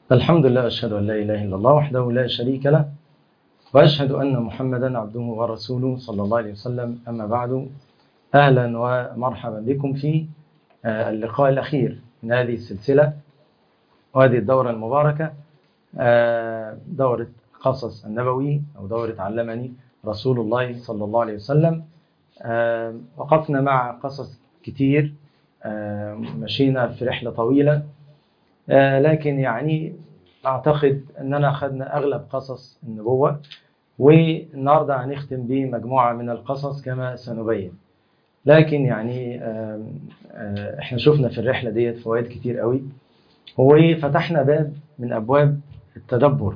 الحمد لله أشهد أن لا إله إلا الله وحده لا شريك له وأشهد أن محمدا عبده ورسوله صلى الله عليه وسلم أما بعد أهلا ومرحبا بكم في اللقاء الأخير من هذه السلسلة وهذه الدورة المباركة دورة قصص النبوي أو دورة علمني رسول الله صلى الله عليه وسلم وقفنا مع قصص كتير مشينا في رحلة طويلة لكن يعني أعتقد أننا أخذنا أغلب قصص النبوة والنهاردة هنختم بمجموعة من القصص كما سنبين لكن يعني احنا شفنا في الرحلة ديت فوائد كتير قوي وفتحنا باب من أبواب التدبر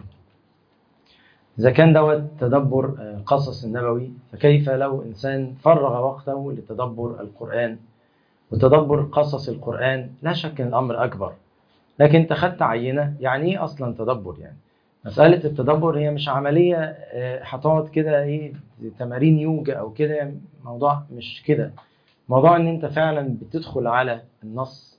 إذا كان دوت تدبر قصص النبوي فكيف لو إنسان فرغ وقته لتدبر القرآن وتدبر قصص القرآن لا شك أن الأمر أكبر لكن انت خدت عينة يعني ايه اصلا تدبر يعني مسألة التدبر هي مش عملية هتقعد كده ايه تمارين يوجا او كده موضوع مش كده موضوع ان انت فعلا بتدخل على النص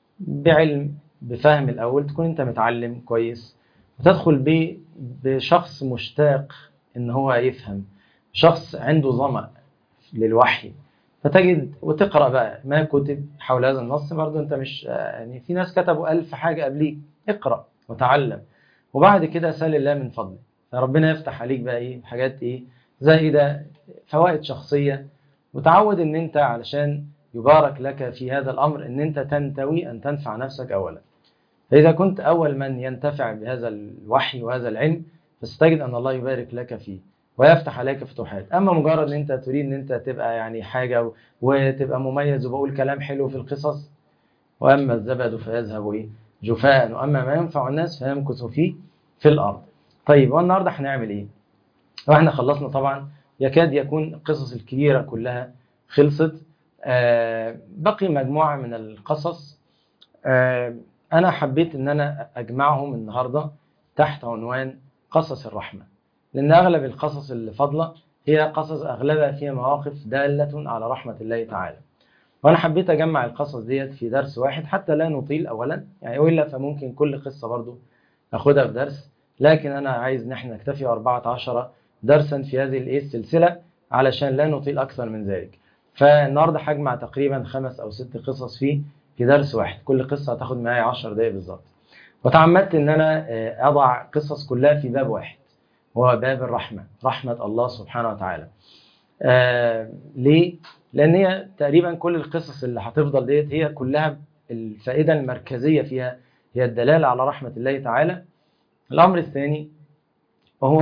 بعلم بفهم الاول تكون انت متعلم كويس وتدخل بشخص مشتاق ان هو يفهم شخص عنده ظمأ للوحي فتجد وتقرا بقى ما كتب حول هذا النص برضه انت مش يعني في ناس كتبوا ألف حاجه قبليك اقرا وتعلم وبعد كده سال الله من فضله فربنا يفتح عليك بقى ايه حاجات ايه زائده فوائد شخصيه وتعود ان انت علشان يبارك لك في هذا الامر ان انت تنتوي ان تنفع نفسك اولا فاذا كنت اول من ينتفع بهذا الوحي وهذا العلم فستجد ان الله يبارك لك فيه ويفتح عليك فتوحات اما مجرد ان انت تريد ان انت تبقى يعني حاجه وتبقى مميز وبقول كلام حلو في القصص واما الزبد فيذهب ايه جفاء واما ما ينفع الناس فيمكث فيه في الارض طيب والنهارده هنعمل ايه واحنا خلصنا طبعا يكاد يكون القصص الكبيره كلها خلصت آه بقي مجموعه من القصص آه انا حبيت ان انا اجمعهم النهارده تحت عنوان قصص الرحمه لأن أغلب القصص اللي فاضلة هي قصص أغلبها فيها مواقف دالة على رحمة الله تعالى وأنا حبيت أجمع القصص ديت في درس واحد حتى لا نطيل أولا يعني وإلا فممكن كل قصة برضو أخدها في درس لكن أنا عايز إن احنا نكتفي 14 درسا في هذه السلسلة علشان لا نطيل أكثر من ذلك فالنهارده هجمع تقريبا خمس أو ست قصص فيه في درس واحد كل قصة هتاخد معايا 10 دقايق بالظبط وتعمدت إن أنا أضع قصص كلها في باب واحد هو باب الرحمة رحمة الله سبحانه وتعالى آه ليه؟ لأن هي تقريبا كل القصص اللي هتفضل ديت هي كلها الفائدة المركزية فيها هي الدلالة على رحمة الله تعالى الأمر الثاني وهو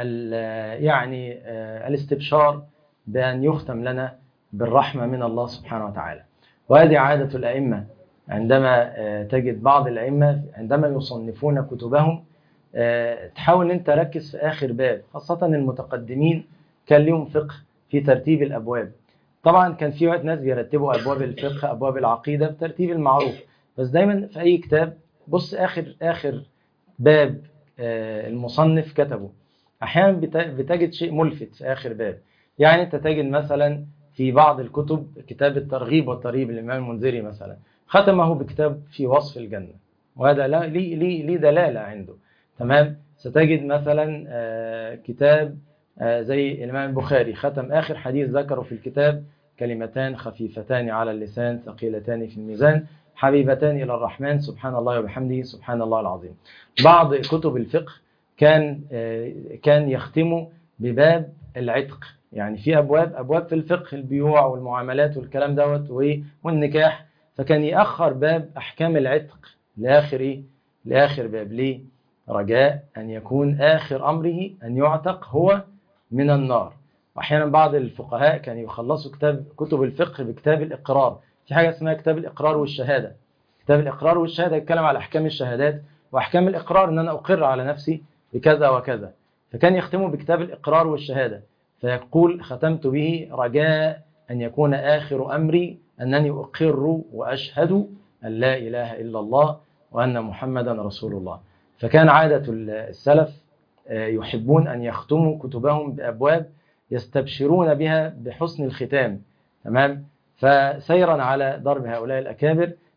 يعني آه الاستبشار بأن يختم لنا بالرحمة من الله سبحانه وتعالى وهذه عادة الأئمة عندما آه تجد بعض الأئمة عندما يصنفون كتبهم تحاول ان انت تركز في اخر باب خاصة المتقدمين كان لهم فقه في ترتيب الابواب طبعا كان في وقت ناس بيرتبوا ابواب الفقه ابواب العقيدة بترتيب المعروف بس دايما في اي كتاب بص اخر اخر باب المصنف كتبه احيانا بتجد شيء ملفت في اخر باب يعني انت تجد مثلا في بعض الكتب كتاب الترغيب والترهيب للامام المنذري مثلا ختمه بكتاب في وصف الجنة وهذا لا ليه ليه ليه دلاله عنده تمام ستجد مثلا كتاب زي الإمام البخاري ختم آخر حديث ذكره في الكتاب كلمتان خفيفتان على اللسان ثقيلتان في الميزان حبيبتان إلى الرحمن سبحان الله وبحمده سبحان الله العظيم بعض كتب الفقه كان كان يختم بباب العتق يعني في أبواب أبواب في الفقه البيوع والمعاملات والكلام دوت والنكاح فكان يأخر باب أحكام العتق لآخر إيه؟ لآخر باب ليه؟ رجاء أن يكون آخر أمره أن يعتق هو من النار وأحيانا بعض الفقهاء كانوا يخلصوا كتاب كتب الفقه بكتاب الإقرار في حاجة اسمها كتاب الإقرار والشهادة كتاب الإقرار والشهادة يتكلم على أحكام الشهادات وأحكام الإقرار أن أنا أقر على نفسي بكذا وكذا فكان يختموا بكتاب الإقرار والشهادة فيقول ختمت به رجاء أن يكون آخر أمري أنني أقر وأشهد أن لا إله إلا الله وأن محمدا رسول الله فكان عادة السلف يحبون أن يختموا كتبهم بأبواب يستبشرون بها بحسن الختام تمام فسيرا على ضرب هؤلاء الأكابر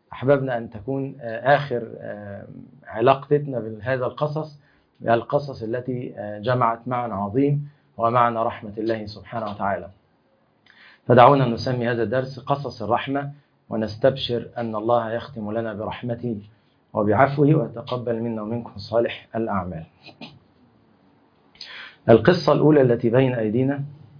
أحببنا أن تكون آخر علاقتنا بهذا القصص القصص التي جمعت معنى عظيم ومعنى رحمة الله سبحانه وتعالى فدعونا نسمي هذا الدرس قصص الرحمة ونستبشر أن الله يختم لنا برحمته وبعفوه ويتقبل منا ومنكم صالح الأعمال القصة الأولى التي بين أيدينا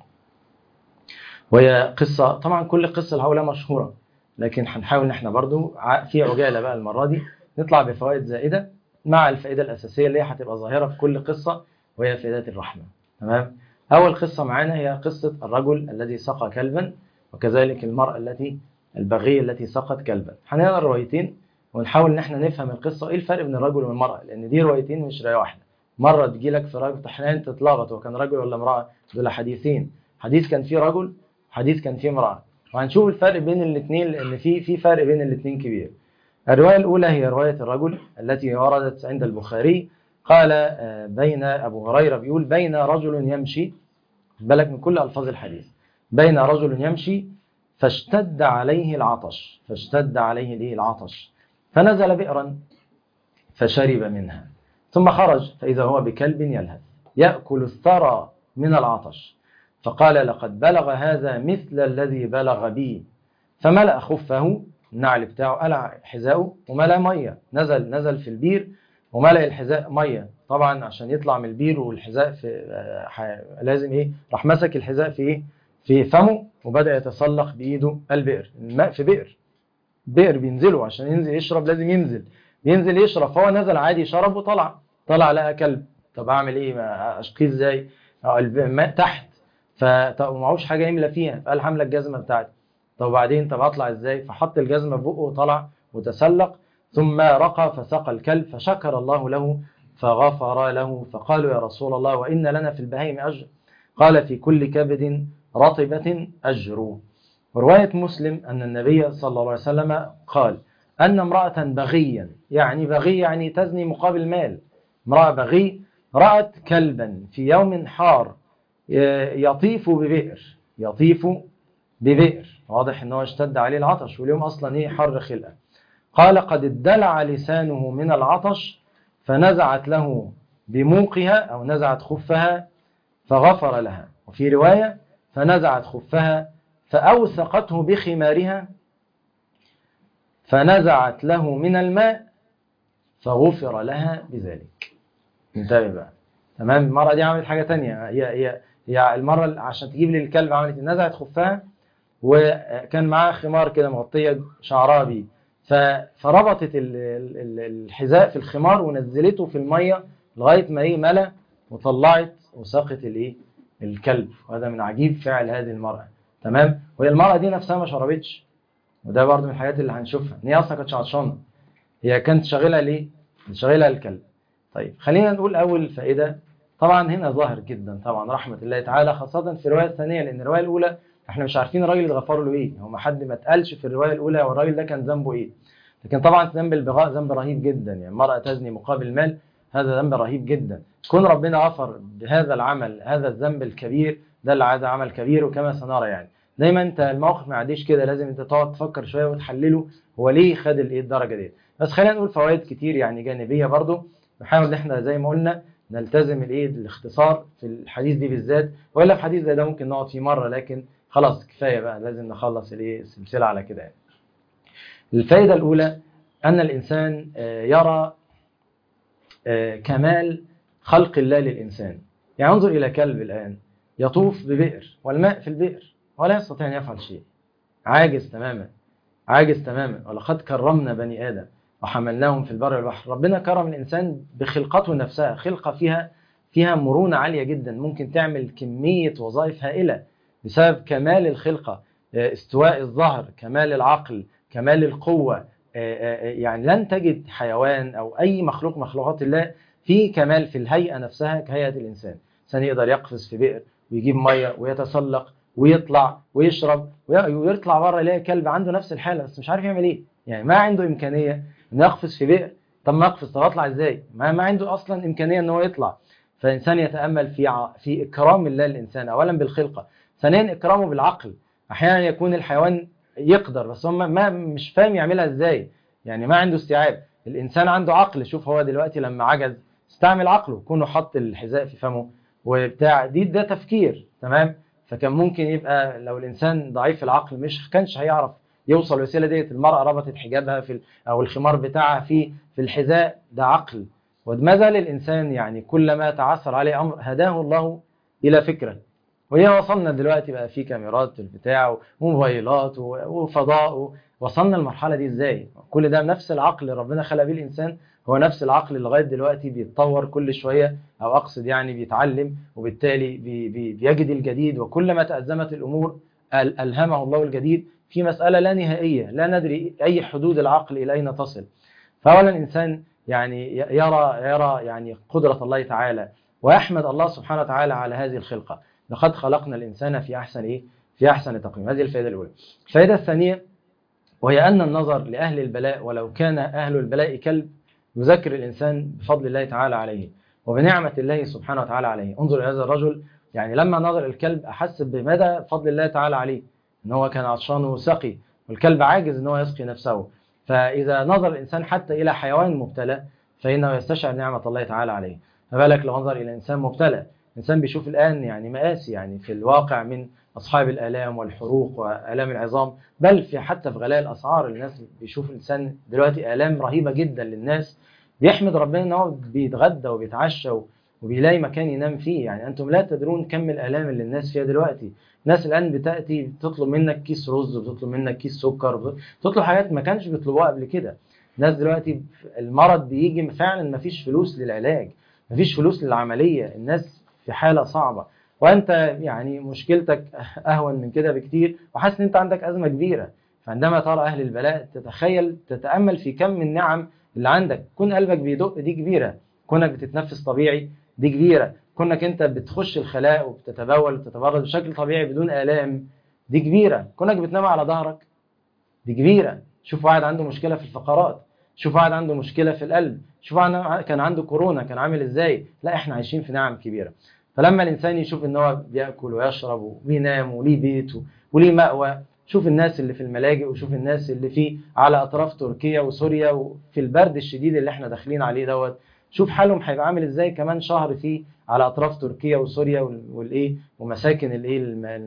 وهي قصة طبعا كل قصة الهولة مشهورة لكن هنحاول ان احنا برضو في عجالة بقى المرة دي نطلع بفوائد زائدة مع الفائدة الأساسية اللي هي هتبقى ظاهرة في كل قصة وهي فائدة الرحمة تمام أول قصة معانا هي قصة الرجل الذي سقى كلبا وكذلك المرأة التي البغية التي سقت كلبا هنقرا الروايتين ونحاول ان احنا نفهم القصة ايه الفرق بين الرجل والمرأة لأن دي روايتين مش رواية واحدة مرة تجي لك في رجل احيانا تتلخبط هو كان رجل ولا امرأة دول حديثين حديث كان فيه رجل حديث كان فيه امرأة وهنشوف الفرق بين الاثنين لأن في في فرق بين الاثنين كبير الرواية الأولى هي رواية الرجل التي وردت عند البخاري قال بين أبو هريرة بيقول بين رجل يمشي بالك من كل ألفاظ الحديث بين رجل يمشي فاشتد عليه العطش فاشتد عليه ليه العطش فنزل بئرا فشرب منها ثم خرج فإذا هو بكلب يلهث يأكل الثرى من العطش فقال لقد بلغ هذا مثل الذي بلغ بي فملأ خفه النعل بتاعه قلع حذاءه وملأ مية نزل نزل في البير وملأ الحذاء مية طبعا عشان يطلع من البير والحذاء في لازم ايه راح مسك الحذاء في ايه في فمه وبدأ يتسلق بإيده البئر الماء في بئر بئر بينزله عشان ينزل يشرب لازم ينزل ينزل يشرب فهو نزل عادي شرب وطلع طلع لقى كلب طب اعمل ايه اشقيه ازاي الماء تحت فطب معهوش حاجه يملى فيها فقال حمل الجزمه بتاعتي طب وبعدين طب اطلع ازاي فحط الجزمه في بقه وطلع وتسلق ثم رقى فسقى الكلب فشكر الله له فغفر له فقالوا يا رسول الله وان لنا في البهائم اجر قال في كل كبد رطبه اجر وروايه مسلم ان النبي صلى الله عليه وسلم قال ان امراه بغيا يعني بغي يعني تزني مقابل مال امراه بغي رأت كلبا في يوم حار يطيف ببئر يطيف ببئر واضح ان هو اشتد عليه العطش واليوم اصلا ايه حر خلقه قال قد ادلع لسانه من العطش فنزعت له بموقها او نزعت خفها فغفر لها وفي روايه فنزعت خفها فاوثقته بخمارها فنزعت له من الماء فغفر لها بذلك انتبه بقى تمام المرأة دي عملت حاجة تانية هي هي هي المرة عشان تجيب لي الكلب عملت نزعت خفها وكان معاها خمار كده مغطية شعرها بيه فربطت الحذاء في الخمار ونزلته في المية لغاية ما ايه ملا وطلعت وسقت الايه الكلب وهذا من عجيب فعل هذه المرأة تمام وهي المرأة دي نفسها ما شربتش وده برضه من الحاجات اللي هنشوفها ان هي اصلا كانت عطشانة هي كانت شاغلة ليه؟ شاغلة الكلب طيب خلينا نقول أول فائدة طبعا هنا ظاهر جدا طبعا رحمة الله تعالى خاصة في الرواية الثانية لأن الرواية الأولى احنا مش عارفين الراجل اتغفر له ايه هو ما حد ما اتقالش في الرواية الأولى هو الراجل ده كان ذنبه ايه لكن طبعا ذنب البغاء ذنب رهيب جدا يعني المرأة تزني مقابل مال هذا ذنب رهيب جدا كون ربنا غفر بهذا العمل هذا الذنب الكبير ده اللي هذا عمل كبير وكما سنرى يعني دايما انت الموقف ما يعديش كده لازم انت تقعد تفكر شويه وتحلله هو ليه خد الايه الدرجه دي بس خلينا نقول فوائد كتير يعني جانبيه برضو نحاول ان احنا زي ما قلنا نلتزم الايه الاختصار في الحديث دي بالذات والا في حديث زي ده ممكن نقعد فيه مره لكن خلاص كفايه بقى لازم نخلص الايه السلسله على كده يعني. الفائده الاولى ان الانسان يرى كمال خلق الله للانسان يعني انظر الى كلب الان يطوف ببئر والماء في البئر ولا يستطيع ان يفعل شيء عاجز تماما عاجز تماما ولقد كرمنا بني ادم وحملناهم في البر والبحر ربنا كرم الإنسان بخلقته نفسها خلقة فيها فيها مرونة عالية جدا ممكن تعمل كمية وظائف هائلة بسبب كمال الخلقة استواء الظهر كمال العقل كمال القوة يعني لن تجد حيوان أو أي مخلوق مخلوقات الله في كمال في الهيئة نفسها كهيئة الإنسان إنسان يقدر يقفز في بئر ويجيب مية ويتسلق ويطلع ويشرب ويطلع بره يلاقي كلب عنده نفس الحالة بس مش عارف يعمل ايه يعني ما عنده إمكانية انه يقفز في بئر طب ما اقفز طب اطلع ازاي ما, ما عنده اصلا امكانيه ان هو يطلع فالانسان يتامل في ع... في اكرام الله للانسان اولا بالخلقه ثانيا اكرامه بالعقل احيانا يكون الحيوان يقدر بس هو ما مش فاهم يعملها ازاي يعني ما عنده استيعاب الانسان عنده عقل شوف هو دلوقتي لما عجز استعمل عقله كونه حط الحذاء في فمه وبتاع دي ده تفكير تمام فكان ممكن يبقى لو الانسان ضعيف العقل مش كانش هيعرف يوصل الوسيله ديت المراه ربطت حجابها في ال- او الخمار بتاعها في في الحذاء ده عقل وما زال الانسان يعني كلما تعثر عليه امر هداه الله الى فكره وهي وصلنا دلوقتي بقى في كاميرات البتاع وموبايلات و- وفضاء و- وصلنا المرحله دي ازاي كل ده نفس العقل اللي ربنا خلق بيه الانسان هو نفس العقل اللي لغايه دلوقتي بيتطور كل شويه او اقصد يعني بيتعلم وبالتالي بي بي بيجد الجديد وكلما تازمت الامور أل- الهمه الله الجديد في مساله لا نهائيه لا ندري اي حدود العقل الى اين تصل فاولا الانسان يعني ي- يرى يرى يعني قدره الله تعالى ويحمد الله سبحانه وتعالى على هذه الخلقه لقد خلقنا الانسان في احسن ايه في احسن تقويم هذه الفائده الاولى الفائده الثانيه وهي ان النظر لاهل البلاء ولو كان اهل البلاء كلب يذكر الانسان بفضل الله تعالى عليه وبنعمه الله سبحانه وتعالى عليه انظر الى هذا الرجل يعني لما نظر الكلب احس بمدى فضل الله تعالى عليه ان هو كان عطشان وسقي والكلب عاجز ان هو يسقي نفسه فاذا نظر الانسان حتى الى حيوان مبتلى فانه يستشعر نعمه الله تعالى عليه ما بالك لو نظر الى انسان مبتلى انسان بيشوف الان يعني مآسي يعني في الواقع من اصحاب الالام والحروق والام العظام بل في حتى في غلاء الاسعار الناس بيشوف الانسان دلوقتي الام رهيبه جدا للناس بيحمد ربنا ان هو بيتغدى وبيتعشى وبيلاقي مكان ينام فيه يعني انتم لا تدرون كم الالام اللي الناس فيها دلوقتي الناس الان بتاتي بتطلب منك كيس رز وبتطلب منك كيس سكر بتطلب حاجات ما كانش بيطلبوها قبل كده الناس دلوقتي المرض بيجي فعلا ما فيش فلوس للعلاج ما فيش فلوس للعمليه الناس في حاله صعبه وانت يعني مشكلتك اهون من كده بكتير وحاسس ان انت عندك ازمه كبيره فعندما ترى اهل البلاء تتخيل تتامل في كم من النعم اللي عندك كون قلبك بيدق دي كبيره كونك بتتنفس طبيعي دي كبيره كونك انت بتخش الخلاء وبتتبول وبتتبرد بشكل طبيعي بدون الام دي كبيره كونك بتنام على ظهرك دي كبيره شوف واحد عنده مشكله في الفقرات شوف واحد عنده مشكله في القلب شوف واحد كان عنده كورونا كان عامل ازاي لا احنا عايشين في نعم كبيره فلما الانسان يشوف ان هو بياكل ويشرب وبينام وليه بيت وليه مأوى شوف الناس اللي في الملاجئ وشوف الناس اللي في على اطراف تركيا وسوريا وفي البرد الشديد اللي احنا داخلين عليه دوت شوف حالهم هيبقى عامل ازاي كمان شهر فيه على اطراف تركيا وسوريا والايه ومساكن الايه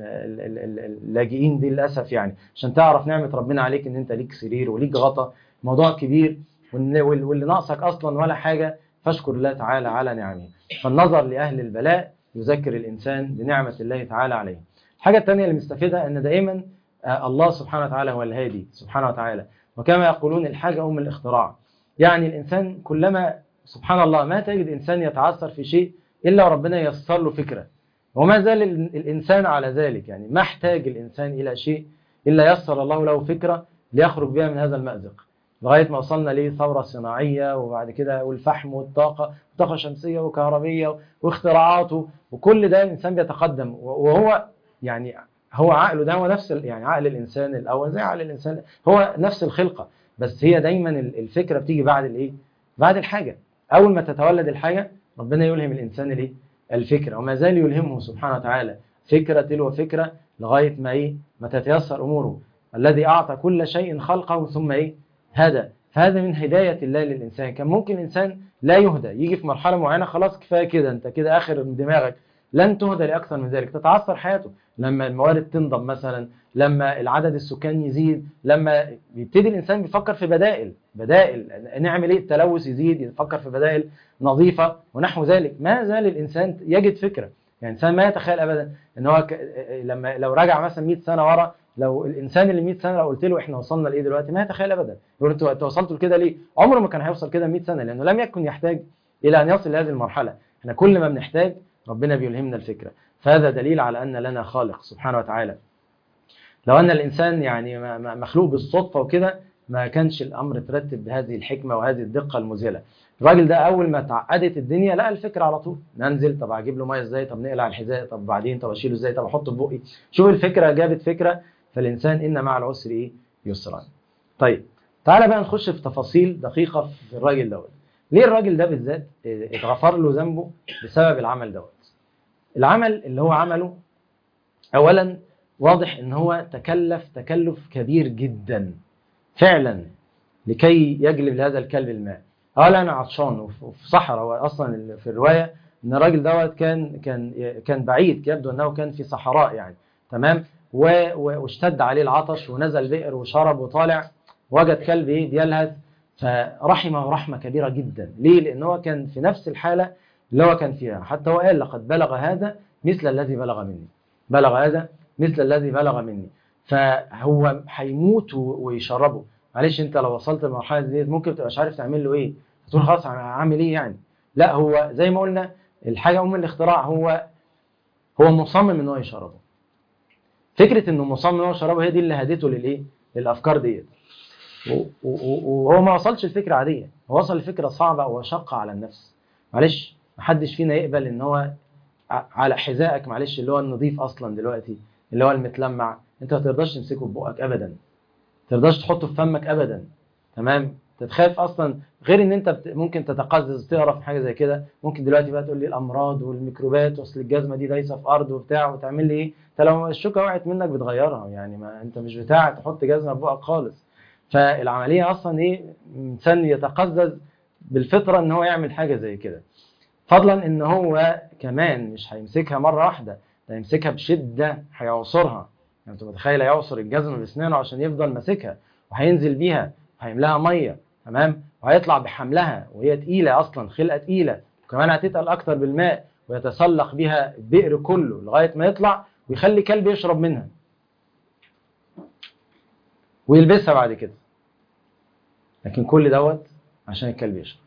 اللاجئين دي للاسف يعني عشان تعرف نعمه ربنا عليك ان انت ليك سرير وليك غطا موضوع كبير واللي ناقصك اصلا ولا حاجه فاشكر الله تعالى على نعمه فالنظر لاهل البلاء يذكر الانسان بنعمه الله تعالى عليه الحاجه الثانيه اللي مستفيدها ان دائما الله سبحانه وتعالى هو الهادي سبحانه وتعالى وكما يقولون الحاجه ام الاختراع يعني الانسان كلما سبحان الله ما تجد انسان يتعثر في شيء الا وربنا ييسر له فكره وما زال الانسان على ذلك يعني ما احتاج الانسان الى شيء الا يسر الله له فكره ليخرج بها من هذا المازق لغايه ما وصلنا لثوره صناعيه وبعد كده والفحم والطاقه طاقه شمسيه وكهربيه واختراعات وكل ده الانسان بيتقدم وهو يعني هو عقله ده هو نفس يعني عقل الانسان الاول زي عقل الانسان هو نفس الخلقه بس هي دايما الفكره بتيجي بعد الايه؟ بعد الحاجه اول ما تتولد الحاجه ربنا يلهم الانسان الايه؟ الفكره وما زال يلهمه سبحانه وتعالى فكره تلو فكره لغايه ما ايه؟ ما تتيسر اموره الذي اعطى كل شيء خلقه ثم ايه؟ هدى فهذا من هدايه الله للانسان كان ممكن الانسان لا يهدى يجي في مرحله معينه خلاص كفايه كده انت كده اخر دماغك لن تهدى لاكثر من ذلك تتعثر حياته لما الموارد تنضب مثلا لما العدد السكان يزيد لما يبتدي الانسان بيفكر في بدائل بدائل نعمل ايه التلوث يزيد يفكر في بدائل نظيفه ونحو ذلك ما زال الانسان يجد فكره يعني الانسان ما يتخيل ابدا ان هو ك... لما لو رجع مثلا 100 سنه ورا لو الانسان اللي 100 سنه لو قلت له احنا وصلنا لايه دلوقتي ما يتخيل ابدا يقول انتوا انتوا وصلتوا لكده ليه عمره ما كان هيوصل كده 100 سنه لانه لم يكن يحتاج الى ان يصل لهذه المرحله احنا كل ما بنحتاج ربنا بيلهمنا الفكره فهذا دليل على ان لنا خالق سبحانه وتعالى لو ان الانسان يعني مخلوق بالصدفه وكده ما كانش الامر ترتب بهذه الحكمه وهذه الدقه المذهله الراجل ده اول ما اتعقدت الدنيا لقى الفكره على طول ننزل طب اجيب له ميه ازاي طب نقلع الحذاء طب بعدين طب اشيله ازاي طب احطه في بقي شوف الفكره جابت فكره فالانسان ان مع العسر ايه يسرا طيب تعالى بقى نخش في تفاصيل دقيقه في الراجل دوت ليه الراجل ده بالذات اتغفر له ذنبه بسبب العمل دوت العمل اللي هو عمله اولا واضح ان هو تكلف تكلف كبير جدا فعلا لكي يجلب لهذا الكلب الماء قال انا عطشان وف- وفي صحراء هو اصلا ال- في الروايه ان الراجل دوت كان كان كان بعيد يبدو انه كان في صحراء يعني تمام و- و- واشتد عليه العطش ونزل بئر وشرب وطالع وجد كلب ايه بيلهث فرحمه رحمه كبيره جدا ليه لان هو كان في نفس الحاله اللي هو كان فيها حتى هو قال لقد بلغ هذا مثل الذي بلغ مني بلغ هذا مثل الذي بلغ مني فهو هيموت و- ويشربه معلش انت لو وصلت للمرحله دي ممكن تبقاش عارف تعمل له ايه تقول خلاص انا هعمل ايه يعني لا هو زي ما قلنا الحاجه ام الاختراع هو هو مصمم ان هو يشربه فكره انه مصمم ان هو يشربه هي دي اللي هدته للايه للافكار ديت و- و- وهو ما وصلش لفكره عاديه هو وصل لفكره صعبه وشاقه على النفس معلش محدش فينا يقبل ان هو ع- على حذائك معلش اللي هو النظيف اصلا دلوقتي اللي هو المتلمع انت ما تقدرش تمسكه ببقك ابدا ما تقدرش تحطه في فمك ابدا تمام تتخاف اصلا غير ان انت بت... ممكن تتقزز تقرا في حاجه زي كده ممكن دلوقتي بقى تقول لي الامراض والميكروبات واصل الجزمه دي دايسه في ارض وبتاع وتعمل لي ايه انت لو الشوكه وقعت منك بتغيرها يعني ما انت مش بتاع تحط جزمه في بقك خالص فالعمليه اصلا ايه انسان يتقزز بالفطره ان هو يعمل حاجه زي كده فضلا ان هو كمان مش هيمسكها مره واحده ده هيمسكها بشده هيعصرها يعني انت متخيل هيعصر الجزمه باسنانه عشان يفضل ماسكها وهينزل بيها وهيملاها ميه تمام وهيطلع بحملها وهي تقيله اصلا خلقه تقيله وكمان هتتقل اكتر بالماء ويتسلق بها البئر كله لغايه ما يطلع ويخلي كلب يشرب منها ويلبسها بعد كده لكن كل دوت عشان الكلب يشرب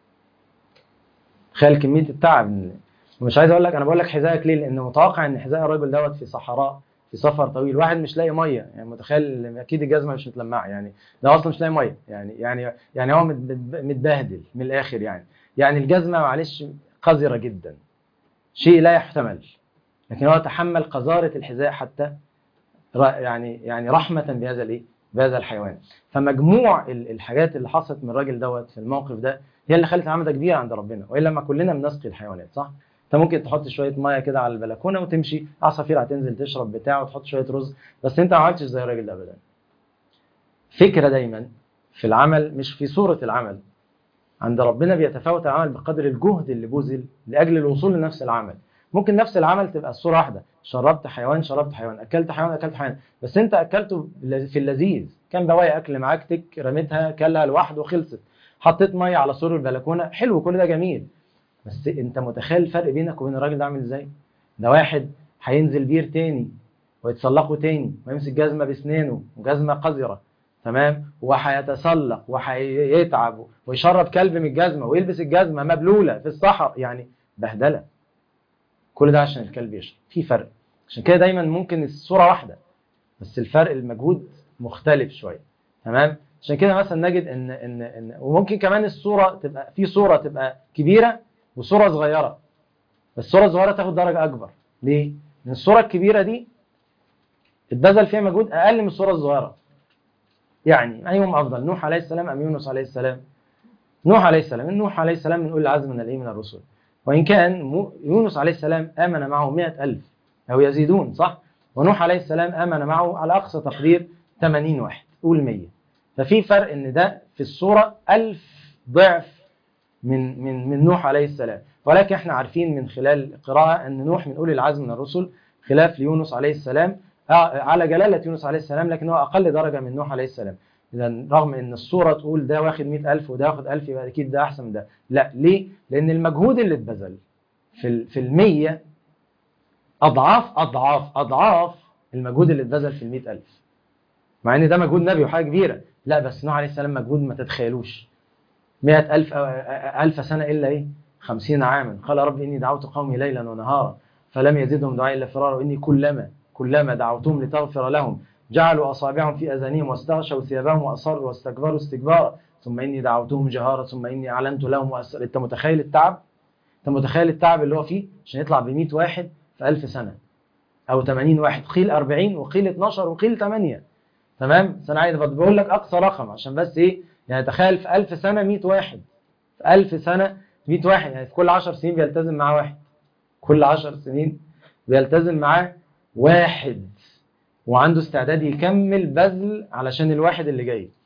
تخيل كميه التعب ومش عايز اقول لك انا بقول لك حذائك ليه لان متوقع ان حذاء الراجل دوت في صحراء في سفر طويل واحد مش لاقي ميه يعني متخيل اكيد الجزمه مش متلمعه يعني ده اصلا مش لاقي ميه يعني يعني يعني هو مت- مت- متبهدل من الاخر يعني يعني الجزمه معلش قذره جدا شيء لا يحتمل لكن هو تحمل قذاره الحذاء حتى ر- يعني يعني رحمه بهذا الايه بهذا الحيوان فمجموع ال- الحاجات اللي حصلت من الراجل دوت في الموقف ده هي اللي خلت عمده كبيره عند ربنا والا ما كلنا بنسقي الحيوانات صح انت ممكن تحط شويه ميه كده على البلكونه وتمشي عصافير هتنزل تشرب بتاع وتحط شويه رز بس انت ما عملتش زي الراجل ده ابدا فكره دايما في العمل مش في صوره العمل عند ربنا بيتفاوت العمل بقدر الجهد اللي بذل لاجل الوصول لنفس العمل ممكن نفس العمل تبقى الصوره واحده شربت حيوان شربت حيوان اكلت حيوان اكلت حيوان بس انت اكلته في اللذيذ كان بواقي اكل معاك تك رميتها كلها لوحده وخلصت حطيت ميه على سور البلكونه حلو كل ده جميل بس انت متخيل الفرق بينك وبين الراجل ده عامل ازاي ده واحد هينزل بير تاني ويتسلقه تاني ويمسك جزمه باسنانه وجزمه قذره تمام وهيتسلق وهيتعب ويشرب كلب من الجزمه ويلبس الجزمه مبلوله في الصحراء يعني بهدله كل ده عشان الكلب يشرب في فرق عشان كده دايما ممكن الصوره واحده بس الفرق المجهود مختلف شويه تمام عشان كده مثلا نجد ان ان ان وممكن كمان الصوره تبقى في صوره تبقى كبيره وصوره صغيره بس الصوره الصغيره تاخد درجه اكبر ليه؟ لان الصوره الكبيره دي اتبذل فيها مجهود اقل من الصوره الصغيره يعني ايهم افضل نوح عليه السلام ام يونس عليه السلام نوح عليه السلام نوح عليه السلام من اولي العزم من الايه من الرسل وان كان مو- يونس عليه السلام امن معه مئة ألف او يزيدون صح ونوح عليه السلام امن معه على اقصى تقدير 80 واحد قول 100 ففي فرق ان ده في الصوره ألف ضعف من من من نوح عليه السلام ولكن احنا عارفين من خلال القراءه ان نوح من اولي العزم من الرسل خلاف ليونس عليه السلام آه، على جلاله يونس عليه السلام لكن هو اقل درجه من نوح عليه السلام اذا رغم ان الصوره تقول ده واخد 100000 وده واخد 1000 يبقى اكيد ده احسن من ده لا ليه لان المجهود اللي اتبذل في ال- في المية اضعاف اضعاف اضعاف المجهود اللي اتبذل في المئة ألف مع ان ده مجهود نبي وحاجه كبيره لا بس نوح عليه السلام مجهود ما تتخيلوش مئة ألف أو ألف سنة إلا إيه خمسين عاما قال رب إني دعوت قومي ليلا ونهارا فلم يزدهم دعائي إلا فرارا وإني كلما كلما دعوتهم لتغفر لهم جعلوا أصابعهم في أذانهم واستغشوا ثيابهم وأصروا واستكبروا استكبارا ثم إني دعوتهم جهارا ثم إني أعلنت لهم وأسر أنت متخيل التعب؟ أنت متخيل التعب اللي هو فيه عشان يطلع ب 100 واحد في 1000 سنة أو 80 واحد قيل 40 وقيل 12 وقيل 8 تمام؟ بس أنا عايز بقول لك أقصى رقم عشان بس إيه يعني تخيل في 1000 سنة 100 واحد في 1000 سنة 100 واحد يعني في كل 10 سنين بيلتزم معاه واحد كل 10 سنين بيلتزم معاه واحد وعنده استعداد يكمل بذل علشان الواحد اللي جاي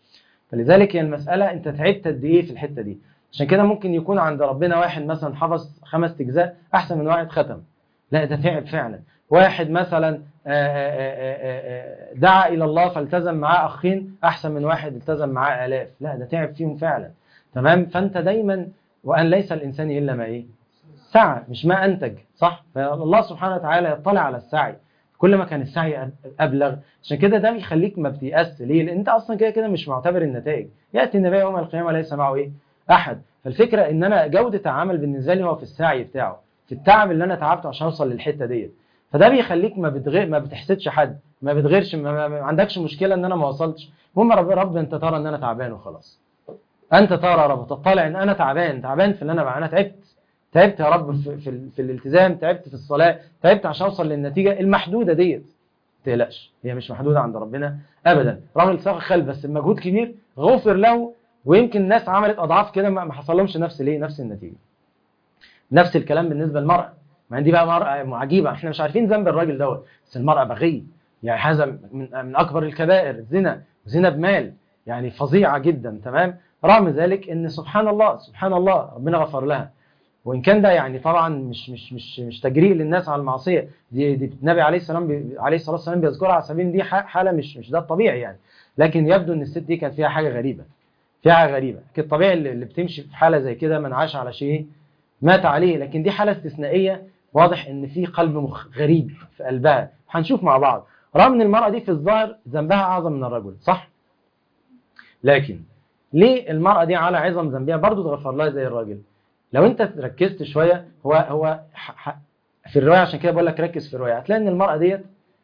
فلذلك هي المساله انت تعبت قد ايه في الحته دي عشان كده ممكن يكون عند ربنا واحد مثلا حفظ خمس اجزاء احسن من واحد ختم لا ده تعب فعلا واحد مثلا آه، آه، آه، آه، دعا الى الله فالتزم معاه اخين احسن من واحد التزم معاه الاف لا ده تعب فيهم فعلا تمام فانت دايما وان ليس الانسان الا ما ايه سعى مش ما انتج صح فالله سبحانه وتعالى يطلع على السعي كل ما كان السعي أب- ابلغ عشان كده ده بيخليك ما بتيأس ليه لان انت اصلا كده كده مش معتبر النتائج ياتي النبي يوم القيامه ليس معه ايه احد فالفكره ان انا جوده العمل بالنسبه لي هو في السعي بتاعه في التعب اللي انا تعبته عشان اوصل للحته ديت فده بيخليك ما بتغير ما بتحسدش حد ما بتغيرش ما, ما, ما عندكش مشكله ان انا ما وصلتش المهم رب رب انت ترى ان انا تعبان وخلاص انت ترى يا رب تطلع ان انا تعبان تعبان في اللي انا بقى انا تعبت تعبت يا رب في, في, ال- في الالتزام تعبت في الصلاه تعبت عشان اوصل للنتيجه المحدوده ديت ما تقلقش هي مش محدوده عند ربنا ابدا راجل ساق خلف بس بمجهود كبير غفر له ويمكن ناس عملت اضعاف كده ما ما حصلهمش نفس الايه نفس النتيجه نفس الكلام بالنسبه للمراه ما دي بقى مرأة عجيبة احنا مش عارفين ذنب الراجل دوت بس المرأة بغية يعني هذا من, من أكبر الكبائر الزنا زنا بمال يعني فظيعة جدا تمام رغم ذلك ان سبحان الله سبحان الله ربنا غفر لها وان كان ده يعني طبعا مش مش مش مش تجريء للناس على المعصيه دي, دي النبي عليه السلام بي عليه الصلاه والسلام بيذكرها على سبيل إن دي ح- حاله مش مش ده الطبيعي يعني لكن يبدو ان الست دي كان فيها حاجه غريبه فيها حاجه غريبه كان الطبيعي اللي اللي بتمشي في حاله زي كده من عاش على شيء مات عليه لكن دي حاله استثنائيه واضح ان في قلب مخ غريب في قلبها هنشوف مع بعض رغم ان المراه دي في الظاهر ذنبها اعظم من الرجل صح لكن ليه المراه دي على عظم ذنبها برضه تغفر لها زي الراجل لو انت ركزت شويه هو هو ح- ح- في الروايه عشان كده بقول لك ركز في الروايه هتلاقي ان المراه ديت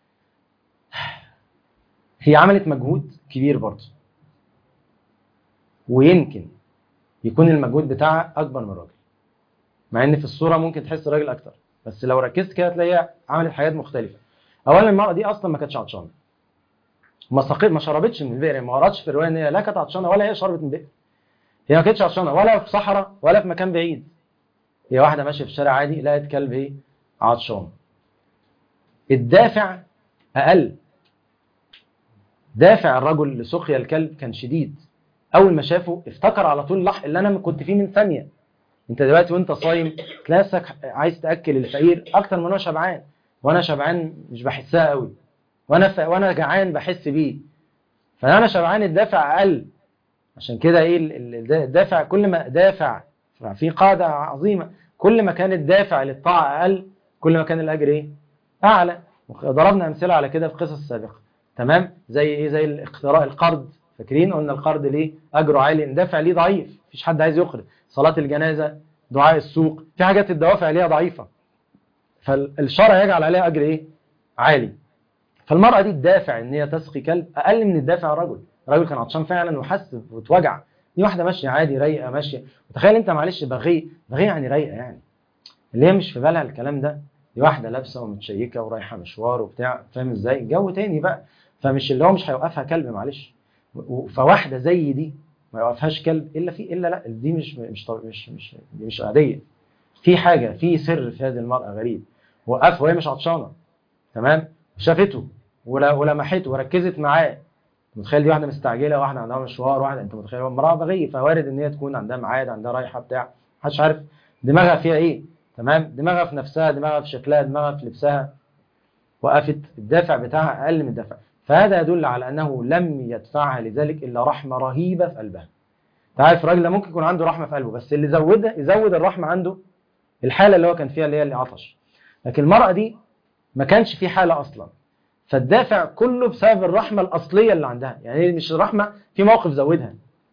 هي عملت مجهود كبير برضه ويمكن يكون المجهود بتاعها اكبر من الراجل مع ان في الصوره ممكن تحس الراجل اكتر بس لو ركزت كده تلاقيها عملت حاجات مختلفه اولا المراه دي اصلا ما كانتش عطشانه ما سقيت ما شربتش من البئر ما قراتش في الروايه ان هي لا كانت عطشانه ولا هي شربت من البئر هي ما كانتش عطشانه ولا في صحراء ولا في مكان بعيد هي واحده ماشيه في الشارع عادي لقت كلب ايه عطشان الدافع اقل دافع الرجل لسقيا الكلب كان شديد اول ما شافه افتكر على طول اللح اللي انا كنت فيه من ثانيه انت دلوقتي وانت صايم تلاقي نفسك عايز تاكل الفقير اكتر من انا شبعان وانا شبعان مش بحسها قوي وانا ف... وانا جعان بحس بيه فانا شبعان الدافع اقل عشان كده ايه ال- ال- الدافع كل ما دافع في قاعده عظيمه كل ما كان الدافع للطاعه اقل كل ما كان الاجر ايه اعلى ضربنا امثله على كده في قصص سابقه تمام زي ايه زي الاقتراء القرض فاكرين قلنا القرض ليه اجره عالي الدافع ليه ضعيف مفيش حد عايز يقرض صلاه الجنازه دعاء السوق في حاجات الدوافع ليها ضعيفه فالشرع يجعل عليها اجر ايه عالي فالمرأة دي الدافع ان هي تسقي كلب اقل من الدافع الرجل الراجل كان عطشان فعلا وحس واتوجع دي واحده ماشيه عادي رايقه ماشيه وتخيل انت معلش بغي بغي يعني رايقه يعني اللي هي مش في بالها الكلام ده دي واحده لابسه ومتشيكه ورايحه مشوار وبتاع فاهم ازاي جو تاني بقى فمش اللي هو مش هيوقفها كلب معلش و- فواحده زي دي ما يوقفهاش كلب الا في الا لا دي مش مش طب- مش مش دي مش عاديه في حاجه في سر في هذه المراه غريب وقفها وهي مش عطشانه تمام شافته ولا ولمحته وركزت معاه متخيل دي واحده مستعجله واحده عندها مشوار واحده انت متخيل امراه بغيه فوارد ان هي تكون عندها ميعاد عندها رايحه بتاع محدش عارف دماغها فيها ايه تمام دماغها في نفسها دماغها في شكلها دماغها في لبسها وقفت الدافع بتاعها اقل من الدافع فهذا يدل على انه لم يدفعها لذلك الا رحمه رهيبه في قلبها انت عارف الراجل ده ممكن يكون عنده رحمه في قلبه بس اللي زودها يزود الرحمه عنده الحاله اللي هو كان فيها اللي هي اللي عطش لكن المراه دي ما كانش في حاله اصلا فالدافع كله بسبب الرحمه الاصليه اللي عندها يعني هي مش الرحمه في موقف زودها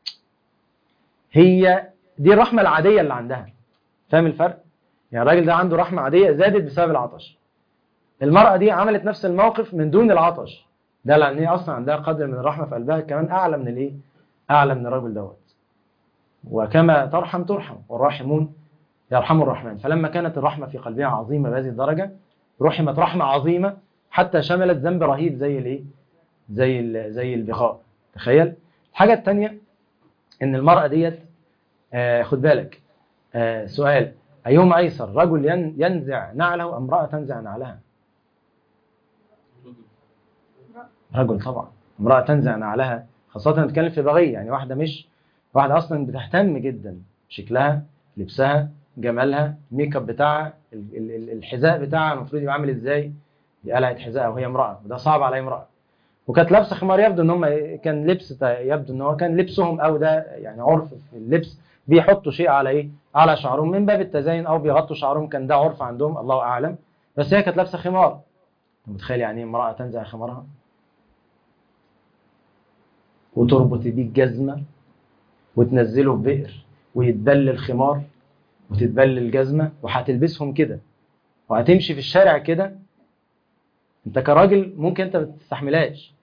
هي دي الرحمه العاديه اللي عندها فاهم الفرق يعني الراجل ده عنده رحمه عاديه زادت بسبب العطش المراه دي عملت نفس الموقف من دون العطش ده لان هي اصلا عندها قدر من الرحمه في قلبها كمان اعلى من الايه اعلى من الرجل دوت وكما ترحم ترحم والراحمون يرحم الرحمن فلما كانت الرحمه في قلبها عظيمه بهذه الدرجه رحمت رحمه عظيمه حتى شملت ذنب رهيب زي الايه زي ال- زي البغاء تخيل الحاجه الثانيه ان المراه ديت آه خد بالك آه سؤال ايهما ايسر رجل ين- ينزع نعله ام امراه تنزع نعلها رجل طبعا امراه تنزع نعلها خاصة نتكلم في بغية يعني واحدة مش واحدة أصلا بتهتم جدا شكلها لبسها جمالها الميك اب بتاعها ال- ال- ال- الحذاء بتاعها المفروض يبقى عامل ازاي دي قلعت حذاء وهي امرأة وده صعب على امرأة وكانت لابسه خمار يبدو ان هم كان لبس يبدو ان هو كان لبسهم او ده يعني عرف في اللبس بيحطوا شيء على ايه على شعرهم من باب التزين او بيغطوا شعرهم كان ده عرف عندهم الله اعلم بس هي كانت لابسه خمار أنت متخيل يعني ايه امراه تنزع خمارها وتربط بيه الجزمه وتنزله في بئر ويتبل الخمار وتتبل الجزمه وهتلبسهم كده وهتمشي في الشارع كده انت كراجل ممكن انت ما تستحملهاش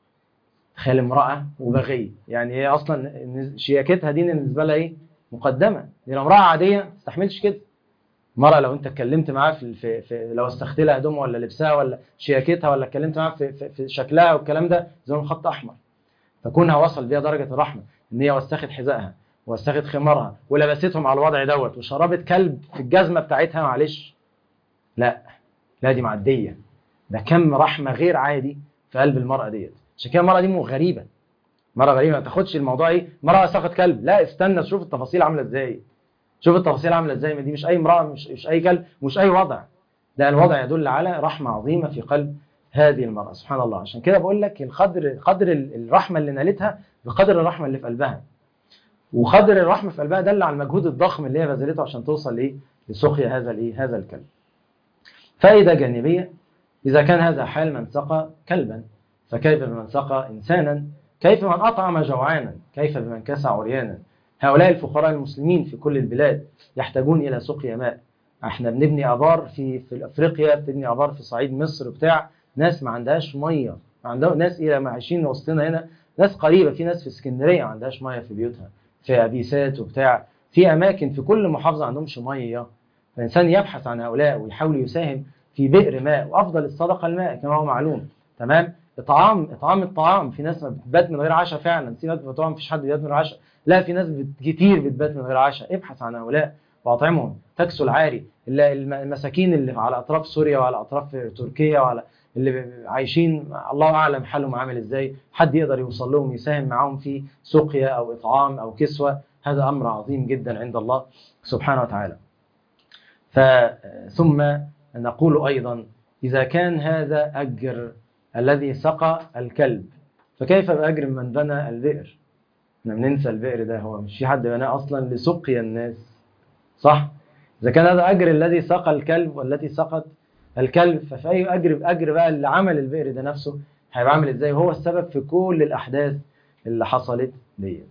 تخيل امراه وبغيه يعني هي اصلا شياكتها دي بالنسبه لها ايه مقدمه دي لو امراه عاديه ما تستحملش كده المرأة لو انت اتكلمت معاها في, في, في لو استخدت لها هدومها ولا لبسها ولا شياكتها ولا اتكلمت معاها في, في, في شكلها والكلام ده زي ما خط احمر فكونها وصل بيها درجة الرحمة ان هي وسخت حذائها وسخت خمارها ولبستهم على الوضع دوت وشربت كلب في الجزمة بتاعتها معلش لا لا دي معدية ده كم رحمة غير عادي في قلب المرأة ديت عشان كده المرأة دي غريبة مرة غريبة ما تاخدش الموضوع ايه مرأة سخط كلب لا استنى شوف التفاصيل عاملة ازاي شوف التفاصيل عامله ازاي ما دي مش اي امراه مش, مش اي كلب مش اي وضع ده الوضع يدل على رحمه عظيمه في قلب هذه المراه سبحان الله عشان كده بقول لك القدر قدر الرحمه اللي نالتها بقدر الرحمه اللي في قلبها وقدر الرحمه في قلبها دل على المجهود الضخم اللي هي بذلته عشان توصل لايه لسقيا هذا الايه هذا الكلب فائده جانبيه اذا كان هذا حال من سقى كلبا فكيف بمن سقى انسانا كيف من اطعم جوعانا كيف بمن كسى عريانا هؤلاء الفقراء المسلمين في كل البلاد يحتاجون إلى سقيا ماء احنا بنبني ابار في في افريقيا بنبني ابار في صعيد مصر بتاع ناس ما عندهاش ميه عندهم ناس الى ما عايشين وسطنا هنا ناس قريبه في ناس في اسكندريه ما عندهاش ميه في بيوتها في ابيسات وبتاع في اماكن في كل محافظه عندهمش ميه فالانسان يبحث عن هؤلاء ويحاول يساهم في بئر ماء وافضل الصدقه الماء كما هو معلوم تمام اطعام اطعام الطعام في ناس بتبات من غير عشاء فعلا سيبك بتوع مفيش حد بيبات من غير عشاء لا في ناس كتير بتبات من غير عشاء ابحث عن هؤلاء واطعمهم تكسو العاري المساكين اللي على اطراف سوريا وعلى اطراف تركيا وعلى اللي عايشين الله اعلم حالهم عامل ازاي حد يقدر يوصل لهم يساهم معاهم في سقيا او اطعام او كسوه هذا امر عظيم جدا عند الله سبحانه وتعالى ثم نقول ايضا اذا كان هذا اجر الذي سقى الكلب فكيف باجر من بنى البئر احنا بننسى البئر ده هو مش في حد بناه اصلا لسقيا الناس صح اذا كان هذا اجر الذي سقى الكلب والتي سقت الكلب ففي اي اجر اجر بقى اللي عمل البئر ده نفسه هيبقى عامل ازاي وهو السبب في كل الاحداث اللي حصلت ديت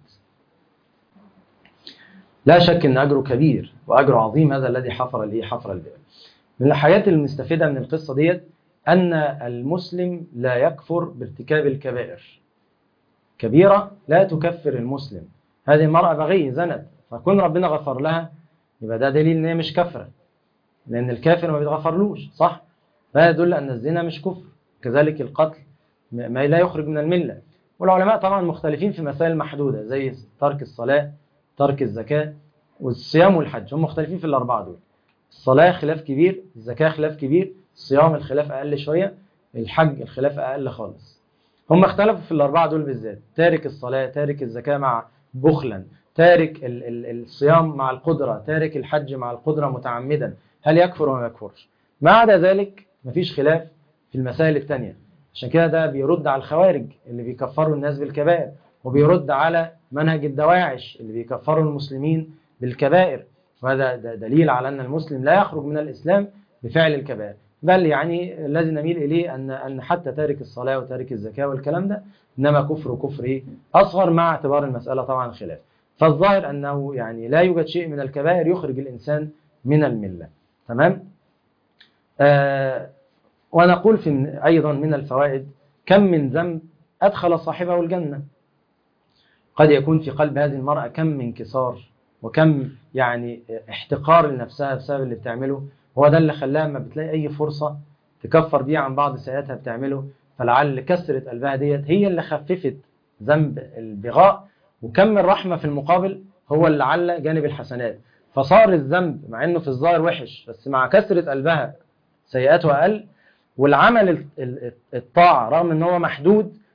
لا شك ان اجره كبير واجره عظيم هذا الذي حفر الايه حفر البئر من الحاجات المستفيده من القصه ديت ان المسلم لا يكفر بارتكاب الكبائر كبيرة لا تكفر المسلم هذه المرأة بغية زنت فكون ربنا غفر لها يبقى ده دليل ان هي مش كافرة لأن الكافر ما بيتغفرلوش صح؟ فهذا يدل أن الزنا مش كفر كذلك القتل ما لا يخرج من الملة والعلماء طبعا مختلفين في مسائل محدودة زي ترك الصلاة ترك الزكاة والصيام والحج هم مختلفين في الأربعة دول الصلاة خلاف كبير الزكاة خلاف كبير الصيام الخلاف أقل شوية الحج الخلاف أقل خالص هم اختلفوا في الأربعة دول بالذات تارك الصلاة تارك الزكاة مع بخلا تارك ال ال الصيام مع القدرة تارك الحج مع القدرة متعمدا هل يكفر وما يكفرش ما عدا ذلك مفيش خلاف في المسائل التانية عشان كده ده بيرد على الخوارج اللي بيكفروا الناس بالكبائر وبيرد على منهج الدواعش اللي بيكفروا المسلمين بالكبائر وهذا دليل على أن المسلم لا يخرج من الإسلام بفعل الكبائر بل يعني الذي نميل إليه أن أن حتى تارك الصلاة وتارك الزكاة والكلام ده إنما كفر كفر إيه؟ أصغر مع اعتبار المسألة طبعا خلاف فالظاهر أنه يعني لا يوجد شيء من الكبائر يخرج الإنسان من الملة تمام آه ونقول في أيضا من الفوائد كم من ذنب أدخل صاحبه الجنة قد يكون في قلب هذه المرأة كم من انكسار وكم يعني احتقار لنفسها بسبب اللي بتعمله هو ده اللي خلاها لما بتلاقي أي فرصة تكفر بيها عن بعض سيئاتها بتعمله فلعل كسرة قلبها ديت هي اللي خففت ذنب البغاء وكم الرحمة في المقابل هو اللي عل جانب الحسنات فصار الذنب مع انه في الظاهر وحش بس مع كسرة قلبها سيئاته أقل والعمل الطاعة رغم ان هو محدود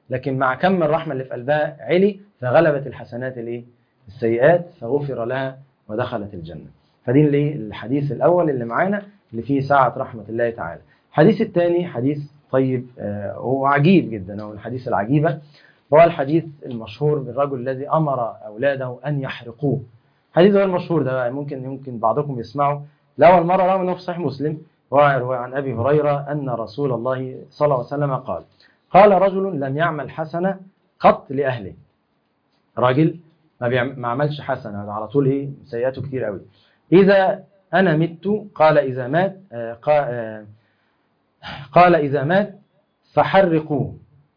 لكن مع كم الرحمة اللي في قلبها علي فغلبت الحسنات الايه السيئات فغفر لها ودخلت الجنة فدي اللي الحديث الأول اللي معانا اللي فيه سعة رحمة الله تعالى الحديث الثاني حديث طيب آه، وعجيب جدا هو الحديث العجيبة هو الحديث المشهور بالرجل الذي أمر أولاده أن يحرقوه حديث غير مشهور ده بقى ممكن يمكن بعضكم يسمعه لأول مرة رغم أنه في صحيح مسلم ويروي عن أبي هريرة أن رسول الله صلى الله عليه وسلم قال قال رجل لم يعمل حسنة قط لأهله راجل ما, بيعم- ما عملش حسنة على طول إيه سيئاته كتير قوي إذا أنا مت قال إذا مات آه، قا- آه، قال إذا مات فحرقوه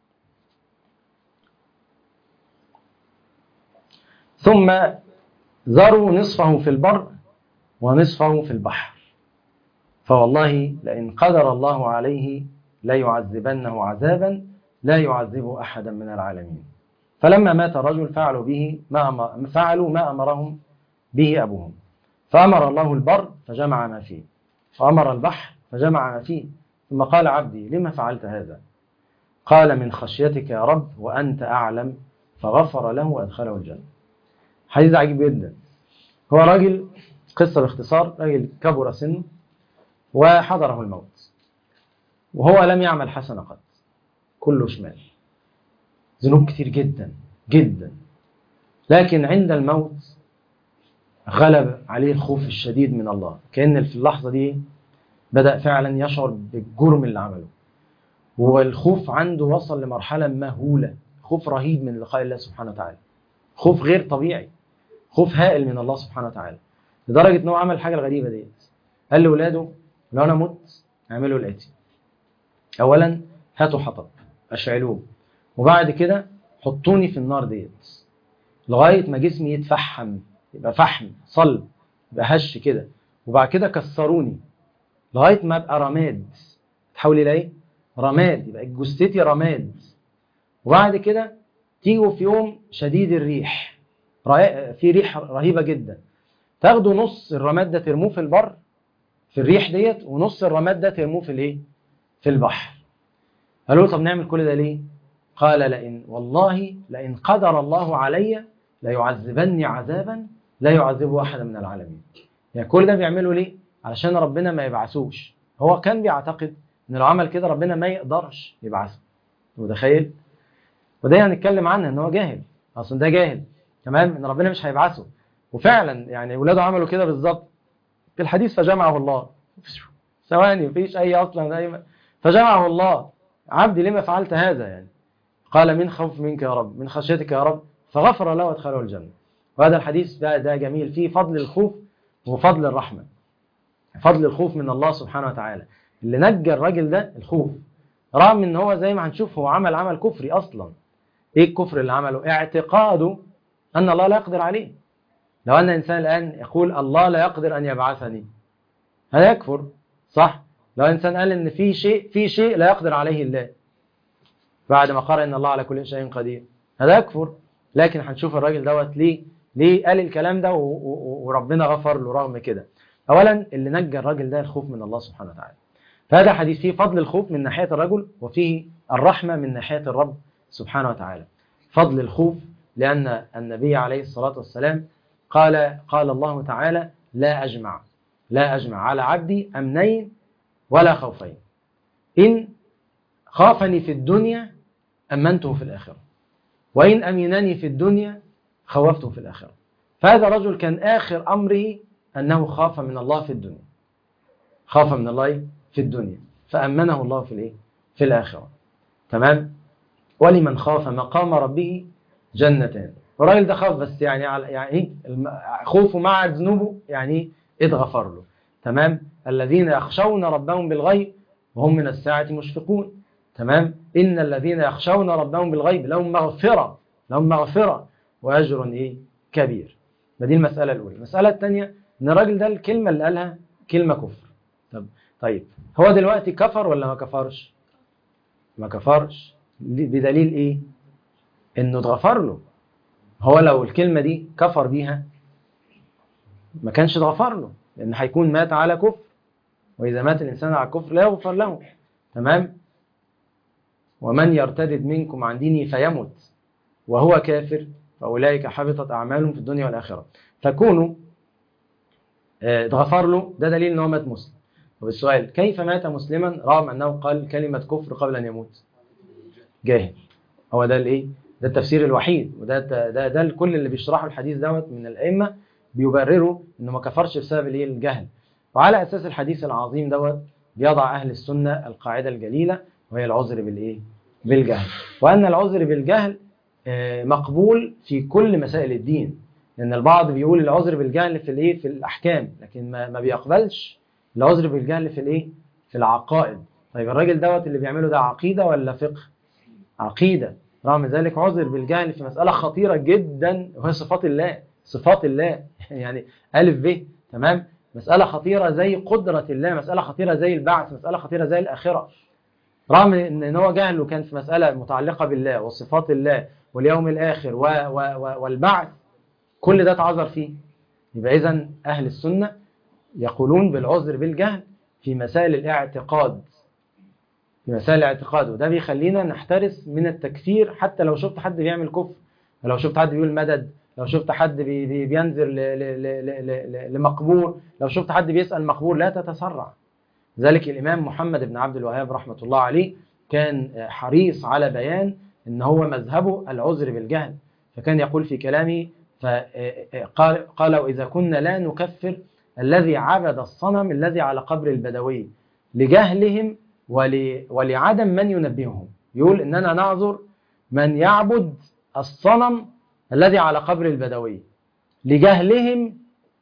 ثم ذروا نصفه في البر ونصفه في البحر فوالله لئن قدر الله عليه ليعذبنه عذابا لا يعذب أحدا من العالمين فلما مات الرجل فعلوا به ما أمر فعلوا ما أمرهم به أبوهم فأمر الله البر فجمع ما فيه وأمر البحر فجمع ما فيه ثم قال عبدي لما فعلت هذا قال من خشيتك يا رب وأنت أعلم فغفر له وأدخله الجنة حديث عجيب جدا هو راجل قصة باختصار راجل كبر سنه وحضره الموت وهو لم يعمل حسنة قط كله شمال ذنوب كتير جدا جدا لكن عند الموت غلب عليه الخوف الشديد من الله كأن في اللحظة دي بدأ فعلا يشعر بالجرم اللي عمله والخوف عنده وصل لمرحلة مهولة خوف رهيب من لقاء الله سبحانه وتعالى خوف غير طبيعي خوف هائل من الله سبحانه وتعالى لدرجة ان هو عمل الحاجة الغريبة ديت قال لأولاده لو أنا مت اعملوا الآتي أولا هاتوا حطب أشعلوه وبعد كده حطوني في النار ديت لغاية ما جسمي يتفحم يبقى فحم صلب يبقى هش كده وبعد كده كسروني لغاية ما أبقى رماد تحول إلى إيه؟ رماد يبقى جثتي رماد وبعد كده تيجوا في يوم شديد الريح رأي- في ريح رهيبة جدا تاخدوا نص الرماد ده ترموه في البر في الريح ديت ونص الرماد ده ترموه في الايه في البحر قالوا له طب نعمل كل ده ليه قال لئن والله لئن قدر الله علي ليعذبني عذابا لا يعذبه احد من العالمين يعني كل ده بيعمله ليه علشان ربنا ما يبعثوش هو كان بيعتقد ان لو عمل كده ربنا ما يقدرش يبعثه متخيل وده هنتكلم عنها ان هو جاهل اصلا ده جاهل تمام ان ربنا مش هيبعثه وفعلا يعني اولاده عملوا كده بالظبط في الحديث فجمعه الله ثواني مفيش اي اصلا اي فجمعه الله عبدي لما فعلت هذا يعني قال من خوف منك يا رب من خشيتك يا رب فغفر له وادخله الجنه وهذا الحديث ده ده جميل فيه فضل الخوف وفضل الرحمه فضل الخوف من الله سبحانه وتعالى اللي نجى الراجل ده الخوف رغم ان هو زي ما هنشوف هو عمل عمل كفري اصلا ايه الكفر اللي عمله اعتقاده ان الله لا يقدر عليه لو ان انسان الان يقول الله لا يقدر ان يبعثني هذا يكفر صح لو انسان قال ان في شيء في شيء لا يقدر عليه الله بعد ما قال ان الله على كل شيء قدير هذا يكفر لكن هنشوف الراجل دوت ليه ليه قال الكلام ده و- و- وربنا غفر له رغم كده اولا اللي نجى الراجل ده الخوف من الله سبحانه وتعالى فهذا حديث فيه فضل الخوف من ناحيه الرجل وفيه الرحمه من ناحيه الرب سبحانه وتعالى فضل الخوف لان النبي عليه الصلاه والسلام قال قال الله تعالى لا اجمع لا اجمع على عبدي امنين ولا خوفين ان خافني في الدنيا امنته في الاخره وان امنني في الدنيا خوفته في الاخره فهذا رجل كان اخر امره انه خاف من الله في الدنيا خاف من الله في الدنيا فامنه الله في الايه في الاخره تمام ولمن خاف مقام ربه جنتان الراجل ده خاف بس يعني على يعني ايه الم- خوفه مع ذنوبه يعني ايه اتغفر له تمام الذين يخشون ربهم بالغيب وهم من الساعة مشفقون تمام إن الذين يخشون ربهم بالغيب لهم مغفرة لهم مغفرة وأجر إيه كبير ما دي المسألة الأولى المسألة الثانية إن الراجل ده الكلمة اللي قالها كلمة كفر طب طيب هو دلوقتي كفر ولا ما كفرش ما كفرش ليه- بدليل إيه إنه اتغفر له هو لو الكلمة دي كفر بيها ما كانش اتغفر له لأن هيكون مات على كفر وإذا مات الإنسان على كفر لا يغفر له تمام ومن يرتد منكم عن دينه فيمت وهو كافر فأولئك حبطت أعمالهم في الدنيا والآخرة فكونوا آه، اتغفر له ده دليل ان هو مات مسلم والسؤال كيف مات مسلما رغم انه قال كلمة كفر قبل ان يموت جاهل هو ده الايه ده التفسير الوحيد وده ده ده, ده كل اللي بيشرحوا الحديث دوت من الائمه بيبرروا انه ما كفرش بسبب الايه الجهل وعلى اساس الحديث العظيم دوت بيضع اهل السنه القاعده الجليله وهي العذر بالايه بالجهل وان العذر بالجهل آه، مقبول في كل مسائل الدين لان البعض بيقول العذر بالجهل في الايه في الاحكام لكن ما, ما بيقبلش العذر بالجهل في الايه في العقائد طيب الراجل دوت اللي بيعمله ده عقيده ولا فقه عقيده رغم ذلك عذر بالجهل في مساله خطيره جدا وهي صفات الله صفات الله يعني الف ب تمام مساله خطيره زي قدره الله مساله خطيره زي البعث مساله خطيره زي الاخره رغم ان إن هو جهله كان في مساله متعلقه بالله وصفات الله واليوم الاخر و و و والبعث كل ده اتعذر فيه يبقى اذا اهل السنه يقولون بالعذر بالجهل في مسائل الاعتقاد في مسائل الاعتقاد وده بيخلينا نحترس من التكفير حتى لو شفت حد بيعمل كفر لو شفت حد بيقول مدد لو شفت حد بي بي بينذر ل- ل- ل- ل- ل- لمقبور لو شفت حد بيسأل مقبور لا تتسرع ذلك الإمام محمد بن عبد الوهاب رحمة الله عليه كان حريص على بيان ان هو مذهبه العذر بالجهل فكان يقول في كلامه فقال قال وإذا كنا لا نكفر الذي عبد الصنم الذي على قبر البدوي لجهلهم ول- ولعدم من ينبههم يقول إننا نعذر من يعبد الصنم الذي على قبر البدوي لجهلهم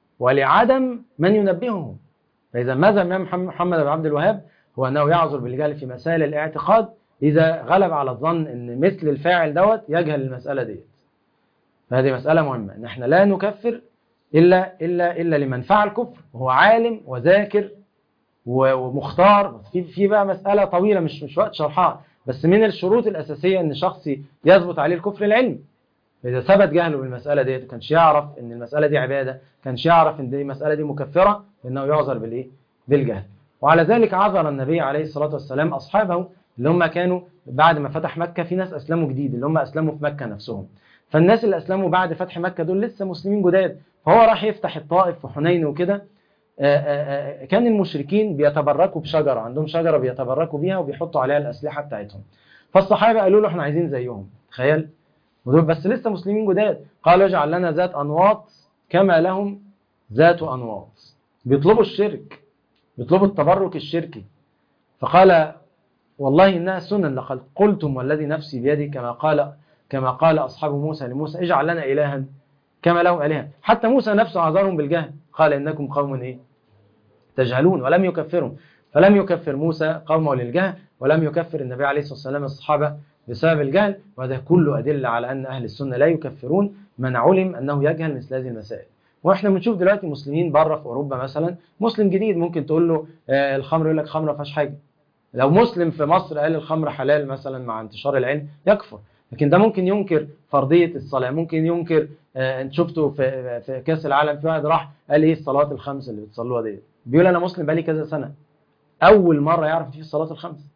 ولعدم من ينبههم فإذا ماذا الإمام محمد- محمد بن عبد الوهاب هو أنه يعذر بالجهل في مسائل الاعتقاد إذا غلب على الظن أن مثل الفاعل دوت يجهل المسألة ديت فهذه مسألة مهمة إن إحنا لا نكفر إلا إلا إلا لمن فعل كفر وهو عالم وذاكر و- ومختار في في بقى مسألة طويلة مش مش وقت شرحها بس من الشروط الأساسية إن شخص يثبت عليه الكفر العلمي إذا ثبت جهله بالمسألة ديت ما كانش يعرف إن المسألة دي عبادة كانش يعرف إن دي المسألة دي مكفرة إنه يعذر بالإيه؟ بالجهل وعلى ذلك عذر النبي عليه الصلاة والسلام أصحابه اللي هم كانوا بعد ما فتح مكة في ناس أسلموا جديد اللي هم أسلموا في مكة نفسهم فالناس اللي أسلموا بعد فتح مكة دول لسه مسلمين جداد فهو راح يفتح الطائف وحنين وكده آه، آه، آه، كان المشركين بيتبركوا بشجرة عندهم شجرة بيتبركوا بيها وبيحطوا عليها الأسلحة بتاعتهم فالصحابة قالوا له احنا عايزين زيهم تخيل ودول بس لسه مسلمين جداد قالوا اجعل لنا ذات أنواط كما لهم ذات أنواط بيطلبوا الشرك بيطلبوا التبرك الشركي فقال والله إنها سنن لقد قلتم والذي نفسي بيدي كما قال كما قال أصحاب موسى لموسى اجعل لنا إلها كما لهم آلهة حتى موسى نفسه عذرهم بالجهل قال إنكم قوم إيه تجهلون ولم يكفرهم فلم يكفر موسى قومه للجهل ولم يكفر النبي عليه الصلاة والسلام الصحابة بسبب الجهل وهذا كله أدلة على أن أهل السنة لا يكفرون من علم أنه يجهل مثل هذه المسائل واحنا بنشوف دلوقتي مسلمين بره في اوروبا مثلا مسلم جديد ممكن تقول له آه الخمر يقول لك خمر ما فيهاش حاجه لو مسلم في مصر قال الخمر حلال مثلا مع انتشار العلم يكفر لكن ده ممكن ينكر فرضيه الصلاه ممكن ينكر آه انت شفته في في كاس العالم في واحد راح قال ايه الصلوات الخمس اللي بتصلوها دي بيقول انا مسلم بقالي كذا سنه اول مره يعرف فيه الصلاه الخمس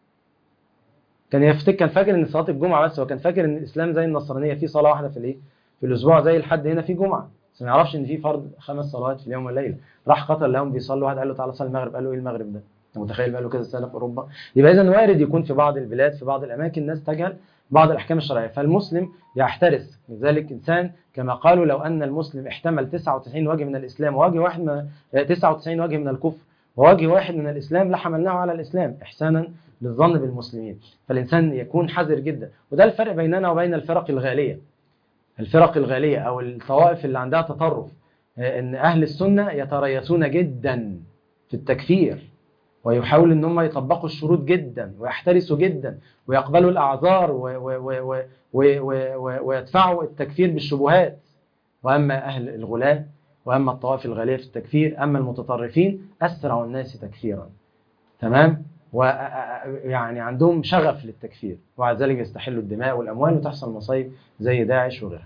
كان يفتكر كان فاكر ان صلاه الجمعه بس هو كان فاكر ان الاسلام زي النصرانيه في صلاه واحده في الايه في الاسبوع زي الحد هنا في جمعه بس ما يعرفش ان في فرض خمس صلوات في اليوم والليله راح قطر لهم بيصلوا واحد قال له تعالى صلي المغرب قال له ايه المغرب ده انت متخيل بقى له كذا سنه في اوروبا يبقى اذا وارد يكون في بعض البلاد في بعض الاماكن ناس تجهل بعض الاحكام الشرعيه فالمسلم يحترس لذلك انسان كما قالوا لو ان المسلم احتمل 99 وجه من الاسلام ووجه واحد من 99 وجه من الكفر ووجه واحد من الاسلام لحملناه على الاسلام احسانا للظن بالمسلمين فالانسان يكون حذر جدا وده الفرق بيننا وبين الفرق الغاليه الفرق الغاليه او الطوائف اللي عندها تطرف ان اهل السنه يتريثون جدا في التكفير ويحاولوا ان هم يطبقوا الشروط جدا ويحترسوا جدا ويقبلوا الاعذار و و و و و و ويدفعوا التكفير بالشبهات واما اهل الغلاة واما الطوائف الغاليه في التكفير اما المتطرفين اسرع الناس تكفيرا تمام ويعني عندهم شغف للتكفير وبعد ذلك يستحلوا الدماء والاموال وتحصل مصايب زي داعش وغيرها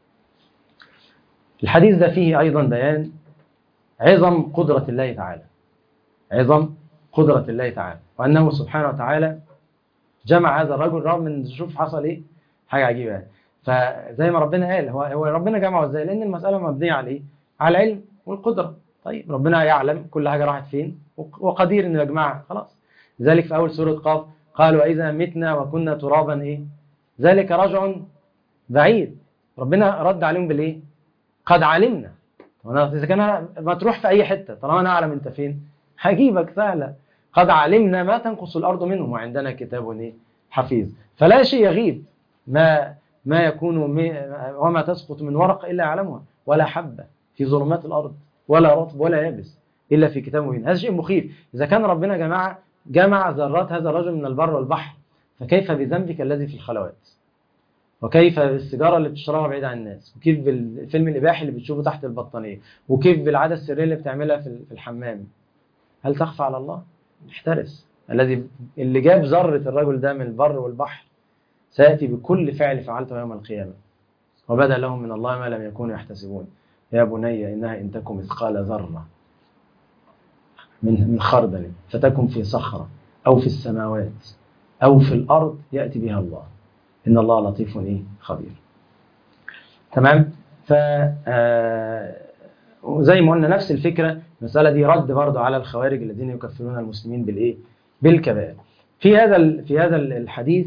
الحديث ده فيه ايضا بيان عظم قدره الله تعالى عظم قدرة الله تعالى وأنه سبحانه وتعالى جمع هذا الرجل رغم ان شوف حصل ايه حاجه عجيبه يعني فزي ما ربنا قال هو هو ربنا جمعه ازاي لان المساله مبنيه على ايه على العلم والقدره طيب ربنا يعلم كل حاجه راحت فين وقدير انه يجمعها خلاص لذلك في اول سوره قاف قال واذا متنا وكنا ترابا ايه ذلك رجع بعيد ربنا رد عليهم بالايه قد علمنا وانا اذا كان أنا- ما تروح في اي حته طالما انا اعلم انت فين هجيبك سهله قد علمنا ما تنقص الارض منهم وعندنا كتاب ايه حفيظ فلا شيء يغيب ما ما يكون م- وما تسقط من ورقه الا يعلمها ولا حبه في ظلمات الارض ولا رطب ولا يابس الا في كتاب مبين هذا شيء مخيف اذا كان ربنا جمع جمع ذرات هذا الرجل من البر والبحر فكيف بذنبك الذي في الخلوات وكيف بالسيجاره اللي بتشربها بعيد عن الناس وكيف بالفيلم الاباحي اللي بتشوفه تحت البطانيه وكيف بالعاده السريه اللي بتعملها في في الحمام هل تخفى على الله احترس الذي اللي جاب ذره الرجل ده من البر والبحر سياتي بكل فعل فعلته يوم القيامه وبدا لهم من الله ما لم يكونوا يحتسبون يا بني انها ان تكن مثقال ذره من من خردل فتكن في صخره او في السماوات او في الارض ياتي بها الله ان الله لطيف ايه خبير تمام ف آه، وزي ما قلنا نفس الفكره المساله دي رد برضه على الخوارج الذين يكفرون المسلمين بالايه بالكبائر في هذا ال- في هذا ال- الحديث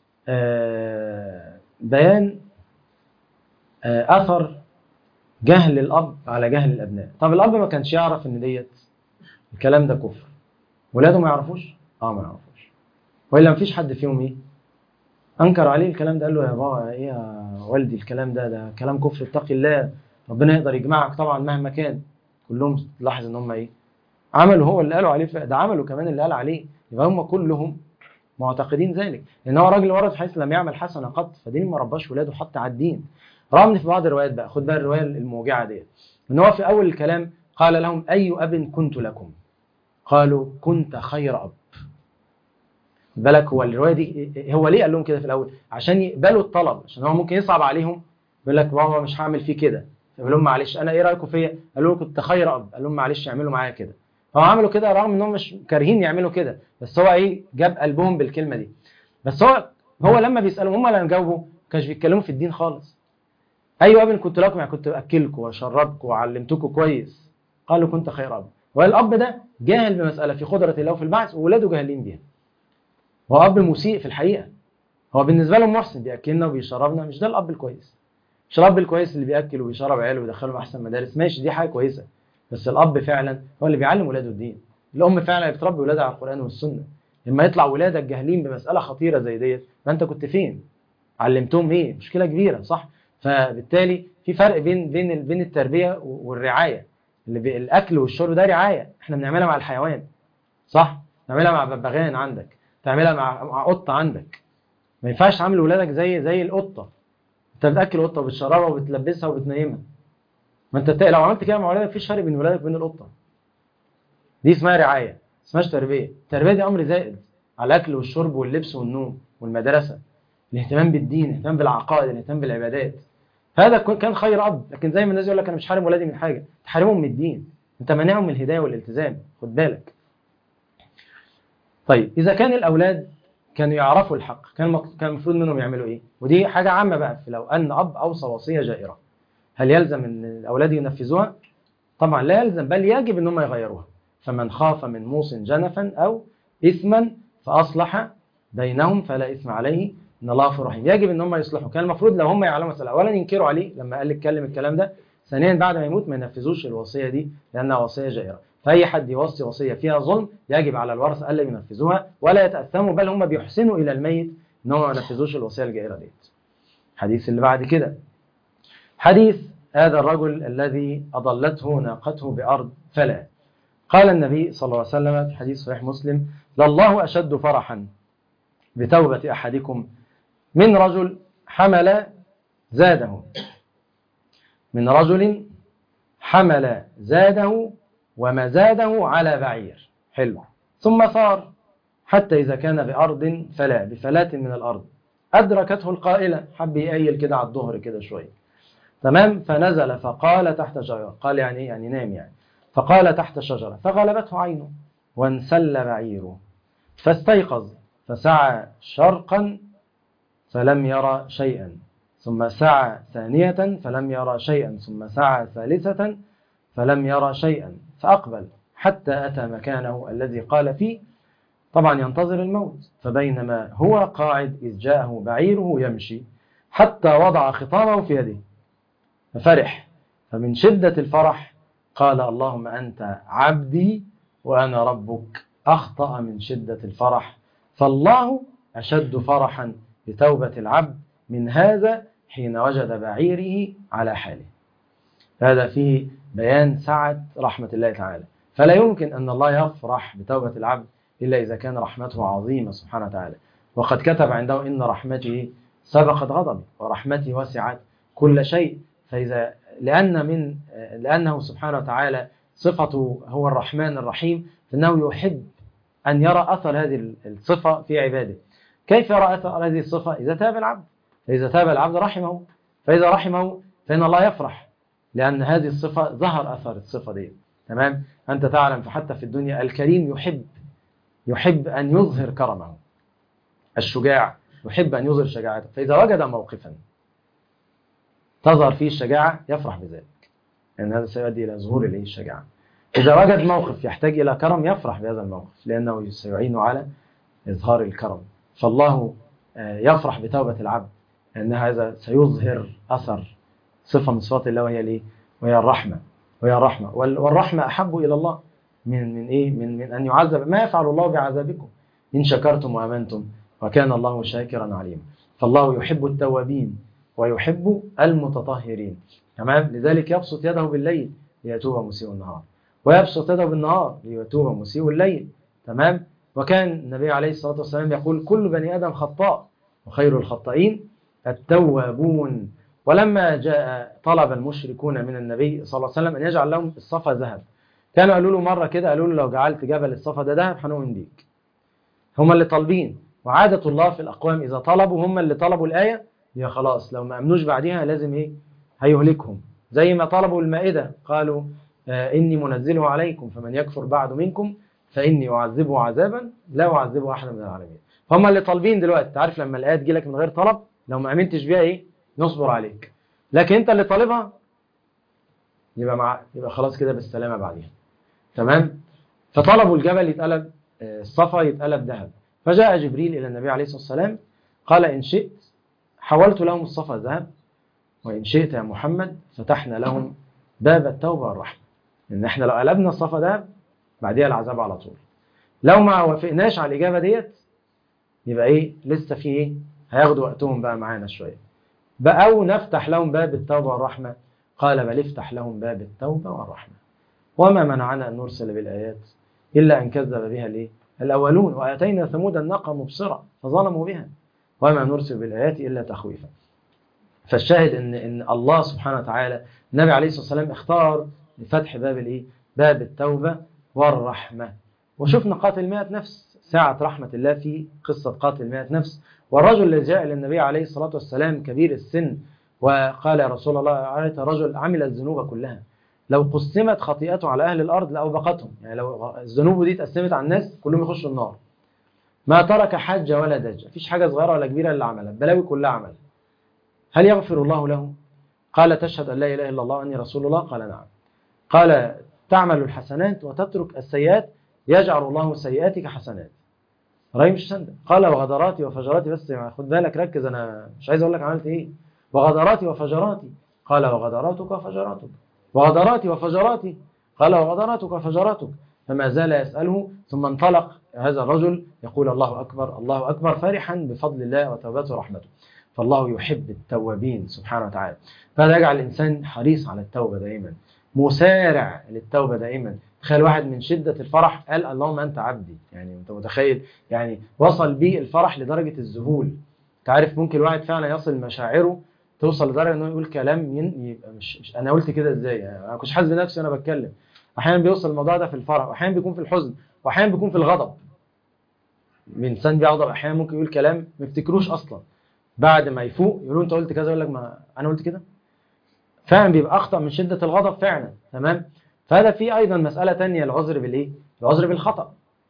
آه، بيان آه، اثر جهل الاب على جهل الابناء طب الاب ما كانش يعرف ان ديت الكلام ده كفر ولاده ما يعرفوش اه ما يعرفوش والا ما فيش حد فيهم ايه انكر عليه الكلام ده قال له يا بابا ايه يا والدي الكلام ده ده كلام كفر اتقي الله ربنا يقدر يجمعك طبعا مهما كان كلهم لاحظ ان هم ايه عملوا هو اللي قالوا عليه ف- ده عملوا كمان اللي قال عليه يبقى هم كلهم معتقدين ذلك لان هو راجل ورد حيث لم يعمل حسنه قط فدين ما رباش ولاده حتى على الدين رغم إن في بعض الروايات بقى خد بقى الروايه الموجعه ديت ان هو في اول الكلام قال لهم اي اب كنت لكم قالوا كنت خير اب خد بالك هو الروايه دي هو ليه قال لهم كده في الاول عشان يقبلوا الطلب عشان هو ممكن يصعب عليهم يقول لك بابا مش هعمل فيه كده فيقول لهم معلش انا ايه رايكم فيا قالوا له كنت خير اب قال لهم معلش اعملوا معايا كده فهم عملوا كده رغم انهم مش كارهين يعملوا كده بس هو ايه جاب قلبهم بالكلمه دي بس هو هو لما بيسالوا هم لما جاوبوا ما كانش بيتكلموا في الدين خالص ايوه ابن كنت لكم يعني كنت باكلكم واشربكم وعلمتكم كويس قالوا كنت خير اب والاب ده جاهل بمساله في قدره الله في البعث وولاده جاهلين بيها هو اب مسيء في الحقيقه هو بالنسبه لهم محسن بياكلنا وبيشربنا مش ده الاب الكويس مش الاب الكويس اللي بياكل وبيشرب عياله ويدخلهم احسن مدارس ماشي دي حاجه كويسه بس الاب فعلا هو اللي بيعلم ولاده الدين الام فعلا اللي بتربي ولادها على القران والسنه لما يطلع ولادك جاهلين بمساله خطيره زي ديت ما انت كنت فين علمتهم ايه مشكله كبيره صح فبالتالي في فرق بين بين ال- بين التربيه والرعايه اللي بي- الاكل والشرب ده رعايه احنا بنعملها مع الحيوان صح بنعملها مع ببغان عندك تعملها مع مع قطه عندك ما ينفعش تعامل ولادك زي زي القطه انت بتاكل قطه وبتشربها وبتلبسها وبتنيمها ما انت بتا- لو عملت كده مع ولادك مفيش فرق بين ولادك وبين القطه دي اسمها رعايه اسمهاش تربيه التربيه دي امر زائد على الاكل والشرب واللبس والنوم والمدرسه الاهتمام بالدين الاهتمام بالعقائد الاهتمام بالعبادات هذا كن- كان خير اب لكن زي ما الناس يقول لك انا مش حارم ولادي من حاجه تحرمهم من الدين انت مانعهم من الهدايه والالتزام خد بالك طيب اذا كان الاولاد كانوا يعرفوا الحق كان مط- كان المفروض منهم يعملوا ايه ودي حاجه عامه بقى في لو ان اب اوصى وصيه جائره هل يلزم ان الاولاد ينفذوها طبعا لا يلزم بل يجب ان هم يغيروها فمن خاف من موص جنفا او اثما فاصلح بينهم فلا اثم عليه ان الله غفور رحيم يجب ان هم يصلحوا كان المفروض لو هم يعلموا مسألة اولا ينكروا عليه لما قال اتكلم الكلام ده ثانيا بعد ما يموت ما ينفذوش الوصيه دي لانها وصيه جائره فاي حد يوصي وصيه فيها ظلم يجب على الورثه الا ينفذوها ولا يتاثموا بل هم بيحسنوا الى الميت ان هم ما ينفذوش الوصيه الجائره ديت الحديث اللي بعد كده حديث هذا الرجل الذي اضلته ناقته بارض فلا قال النبي صلى الله عليه وسلم في حديث صحيح مسلم لله اشد فرحا بتوبه احدكم من رجل حمل زاده من رجل حمل زاده ومزاده على بعير حلو ثم صار حتى إذا كان بأرض فلا بفلاة من الأرض أدركته القائلة حب يقيل كده على الظهر كده شوية تمام فنزل فقال تحت شجرة قال يعني إيه؟ يعني نام يعني فقال تحت شجرة فغلبته عينه وانسل بعيره فاستيقظ فسعى شرقا فلم يرى شيئا ثم سعى ثانية فلم يرى شيئا ثم سعى ثالثة فلم يرى شيئا فأقبل حتى أتى مكانه الذي قال فيه طبعا ينتظر الموت فبينما هو قاعد إذ جاءه بعيره يمشي حتى وضع خطامه في يده ففرح فمن شدة الفرح قال اللهم أنت عبدي وأنا ربك أخطأ من شدة الفرح فالله أشد فرحا بتوبة العبد من هذا حين وجد بعيره على حاله هذا فيه بيان سعة رحمة الله تعالى فلا يمكن أن الله يفرح بتوبة العبد إلا إذا كان رحمته عظيمة سبحانه وتعالى وقد كتب عنده إن رحمته سبقت غضبي ورحمتي وسعت كل شيء فإذا لأن من لأنه سبحانه وتعالى صفته هو الرحمن الرحيم فإنه يحب أن يرى أثر هذه الصفة في عباده كيف يرى أثر هذه الصفة إذا تاب العبد فإذا تاب العبد رحمه فإذا رحمه فإن الله يفرح لأن هذه الصفة ظهر أثر الصفة دي تمام أنت تعلم فحتى في الدنيا الكريم يحب يحب أن يظهر كرمه الشجاع يحب أن يظهر شجاعته فإذا وجد موقفا تظهر فيه الشجاعة يفرح بذلك لأن هذا سيؤدي إلى ظهور إليه الشجاعة إذا وجد موقف يحتاج إلى كرم يفرح بهذا الموقف لأنه سيعين على إظهار الكرم فالله يفرح بتوبة العبد لأن هذا سيظهر أثر صفة من صفات الله وهي ليه؟ وهي الرحمة وهي الرحمة والرحمة أحب إلى الله من من إيه؟ من من أن يعذب ما يفعل الله بعذابكم إن شكرتم وآمنتم وكان الله شاكرا عليما فالله يحب التوابين ويحب المتطهرين تمام لذلك يبسط يده بالليل ليتوب مسيء النهار ويبسط يده بالنهار ليتوب مسيء الليل تمام وكان النبي عليه الصلاة والسلام يقول كل بني آدم خطاء وخير الخطائين التوابون ولما جاء طلب المشركون من النبي صلى الله عليه وسلم أن يجعل لهم الصفا ذهب كانوا قالوا له مرة كده قالوا له لو جعلت جبل الصفا ده ذهب هنؤمن بيك هم اللي طالبين وعادة الله في الأقوام إذا طلبوا هم اللي طلبوا الآية هي خلاص لو ما أمنوش بعدها لازم إيه هيهلكهم زي ما طلبوا المائدة قالوا آه إني منزله عليكم فمن يكفر بعد منكم فإني أعذبه عذابا لا أعذبه أحدا من العالمين فهم اللي طالبين دلوقتي تعرف لما الآية تجيلك من غير طلب لو ما أمنتش بيها إيه نصبر عليك لكن أنت اللي طالبها يبقى مع يبقى خلاص كده بالسلامة بعديها تمام فطلبوا الجبل يتقلب الصفا يتقلب ذهب فجاء جبريل إلى النبي عليه الصلاة والسلام قال إن شئت حولت لهم الصفا ذهب وإن شئت يا محمد فتحنا لهم باب التوبة والرحمة إن إحنا لو قلبنا الصفا ذهب بعديها العذاب على طول لو ما وافقناش على الإجابة ديت يبقى إيه لسه في إيه هياخدوا وقتهم بقى معانا شوية بقى أو نفتح لهم باب التوبة والرحمة قال بل افتح لهم باب التوبة والرحمة وما منعنا أن نرسل بالآيات إلا أن كذب بها الإيه الأولون وآتينا ثمود الناقة مبصرة فظلموا بها وما نرسل بالآيات إلا تخويفا فالشاهد إن إن الله سبحانه وتعالى النبي عليه الصلاة والسلام اختار لفتح باب الإيه باب التوبة والرحمة وشفنا قاتل مئة نفس ساعة رحمة الله في قصة قاتل مئة نفس والرجل الذي جاء للنبي عليه الصلاة والسلام كبير السن وقال يا رسول الله رأيت رجل عمل الذنوب كلها لو قسمت خطيئته على أهل الأرض لأوبقتهم يعني لو الذنوب دي اتقسمت على الناس كلهم يخشوا النار ما ترك حجة ولا دجة مفيش حاجة صغيرة ولا كبيرة اللي عملها بلاوي كلها عمل هل يغفر الله له قال تشهد أن لا إله إلا الله وأني رسول الله قال نعم قال تعمل الحسنات وتترك السيئات يجعل الله سيئاتك حسنات رأي مش سندة قال وغدراتي وفجراتي بس خد بالك ركز أنا مش عايز أقول لك عملت إيه وغدراتي وفجراتي قال وغدراتك وفجراتك وغدراتي وفجراتي قال وغدراتك وفجراتك فما زال يسأله ثم انطلق هذا الرجل يقول الله أكبر الله أكبر فرحا بفضل الله وتوبته ورحمته فالله يحب التوابين سبحانه وتعالى فهذا يجعل الإنسان حريص على التوبة دائما مسارع للتوبة دائما تخيل واحد من شدة الفرح قال اللهم أنت عبدي يعني أنت متخيل يعني وصل بيه الفرح لدرجة الذهول تعرف ممكن الواحد فعلا يصل مشاعره توصل لدرجه انه يقول كلام يبقى مش, مش انا قلت كده ازاي يعني انا كنتش حاسس بنفسي وانا بتكلم احيانا بيوصل الموضوع ده في الفرح واحيانا بيكون في الحزن واحيانا بيكون في الغضب الانسان بيغضب احيانا ممكن يقول كلام ما يفتكروش اصلا بعد ما يفوق يقولوا انت قلت كذا يقول لك ما انا قلت كده فعلا بيبقى اخطا من شده الغضب فعلا تمام فهذا في ايضا مساله ثانيه العذر بالايه العذر بالخطا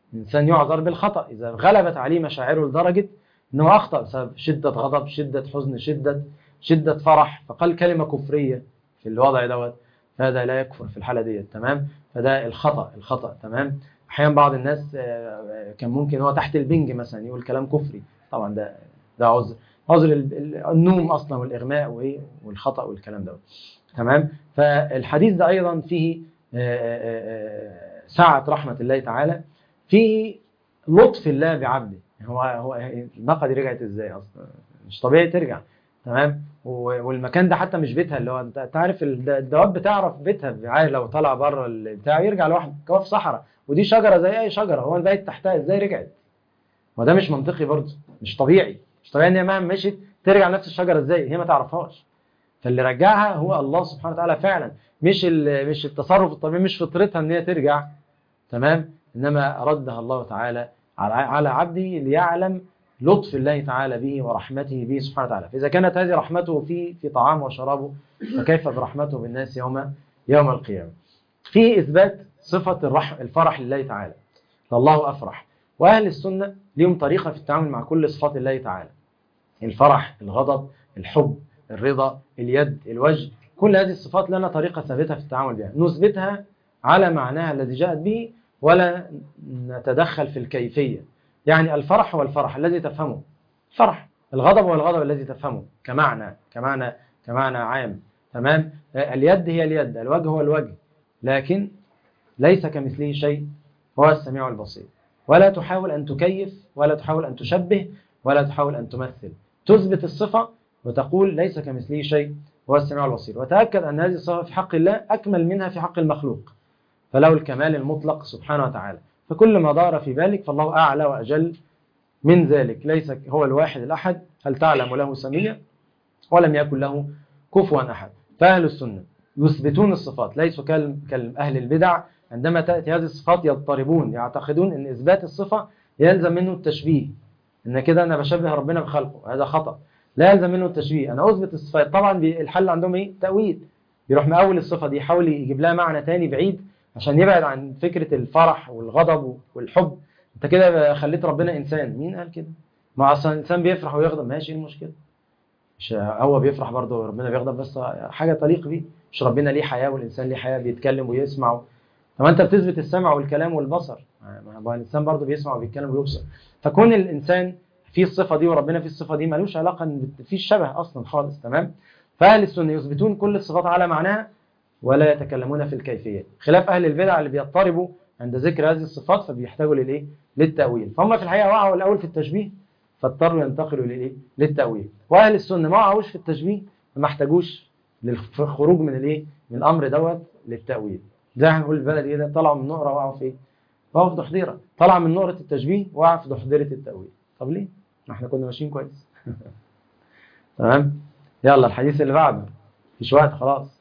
الإنسان يعذر بالخطأ إذا غلبت عليه مشاعره لدرجة أنه أخطأ بسبب شدة غضب شدة حزن شدة شدة فرح فقال كلمة كفرية في الوضع دوت فهذا لا يكفر في الحالة دي تمام فده الخطأ الخطأ تمام أحيانا بعض الناس آه، كان ممكن هو تحت البنج مثلا يقول كلام كفري طبعا ده ده عذر عذر النوم أصلا والإغماء وإيه والخطأ والكلام دوت تمام فالحديث ده أيضا فيه آه، آه، سعة رحمة الله تعالى فيه لطف الله بعبده هو هو الناقة دي رجعت ازاي اصلا مش طبيعي ترجع تمام والمكان ده حتى مش بيتها اللي هو انت عارف الدواب بتعرف بيتها عارف لو طلع بره البتاع يرجع لوحده كواف صحراء ودي شجره زي اي شجره هو البيت تحتها ازاي رجعت وده مش منطقي برضه مش طبيعي مش طبيعي ان هي مهما مشيت ترجع نفس الشجره ازاي هي ما تعرفهاش فاللي رجعها هو الله سبحانه وتعالى فعلا مش مش التصرف الطبيعي مش فطرتها ان هي ترجع تمام انما ردها الله تعالى على عبده ليعلم لطف الله تعالى به ورحمته به سبحانه وتعالى فإذا كانت هذه رحمته في في طعامه وشرابه فكيف برحمته بالناس يوم يوم القيامة فيه إثبات صفة الرح الفرح لله تعالى فالله أفرح وأهل السنة لهم طريقة في التعامل مع كل صفات الله تعالى الفرح الغضب الحب الرضا اليد الوجه كل هذه الصفات لنا طريقة ثابتة في التعامل بها نثبتها على معناها الذي جاءت به ولا نتدخل في الكيفية يعني الفرح هو الفرح الذي تفهمه فرح الغضب هو الغضب الذي تفهمه كمعنى كمعنى كمعنى عام تمام اليد هي اليد الوجه هو الوجه لكن ليس كمثله شيء هو السميع البصير ولا تحاول أن تكيف ولا تحاول أن تشبه ولا تحاول أن تمثل تثبت الصفة وتقول ليس كمثله شيء هو السميع البصير وتأكد أن هذه الصفة في حق الله أكمل منها في حق المخلوق فله الكمال المطلق سبحانه وتعالى فكل ما دار في ذلك فالله أعلى وأجل من ذلك ليس هو الواحد الأحد هل تعلم له سمية ولم يكن له كفوا أحد فأهل السنة يثبتون الصفات ليسوا كأهل البدع عندما تأتي هذه الصفات يضطربون يعتقدون أن إثبات الصفة يلزم منه التشبيه إن كده أنا بشبه ربنا بخلقه هذا خطأ لا يلزم منه التشبيه أنا أثبت الصفات طبعا الحل عندهم إيه تأويل يروح مأول الصفة دي يحاول يجيب لها معنى تاني بعيد عشان يبعد عن فكرة الفرح والغضب والحب انت كده خليت ربنا انسان مين قال كده ما اصلا الانسان بيفرح ويغضب ماشي ايه المشكله مش هو بيفرح برضه وربنا بيغضب بس حاجه تليق بيه مش ربنا ليه حياه والانسان ليه حياه بيتكلم ويسمع طب انت بتثبت السمع والكلام والبصر ما هو الانسان برضه بيسمع وبيتكلم ويبصر فكون الانسان في الصفه دي وربنا في الصفه دي ملوش علاقه ان في الشبه اصلا خالص تمام فاهل السنه يثبتون كل الصفات على معناها ولا يتكلمون في الكيفية خلاف أهل البدع اللي بيضطربوا عند ذكر هذه الصفات فبيحتاجوا للإيه؟ للتأويل فهم في الحقيقة وقعوا الأول في التشبيه فاضطروا ينتقلوا للإيه؟ للتأويل وأهل السنة ما وقعوش في التشبيه فما احتاجوش للخروج من الإيه؟ من الأمر دوت للتأويل زي ما هنقول البلد إيه ده طلعوا من نقرة وقعوا في إيه؟ وقعوا في دحضيرة طلع من نقرة التشبيه وقع في دحضيرة التأويل طب ليه؟ ما احنا كنا ماشيين كويس تمام يلا الحديث اللي بعده مفيش وقت خلاص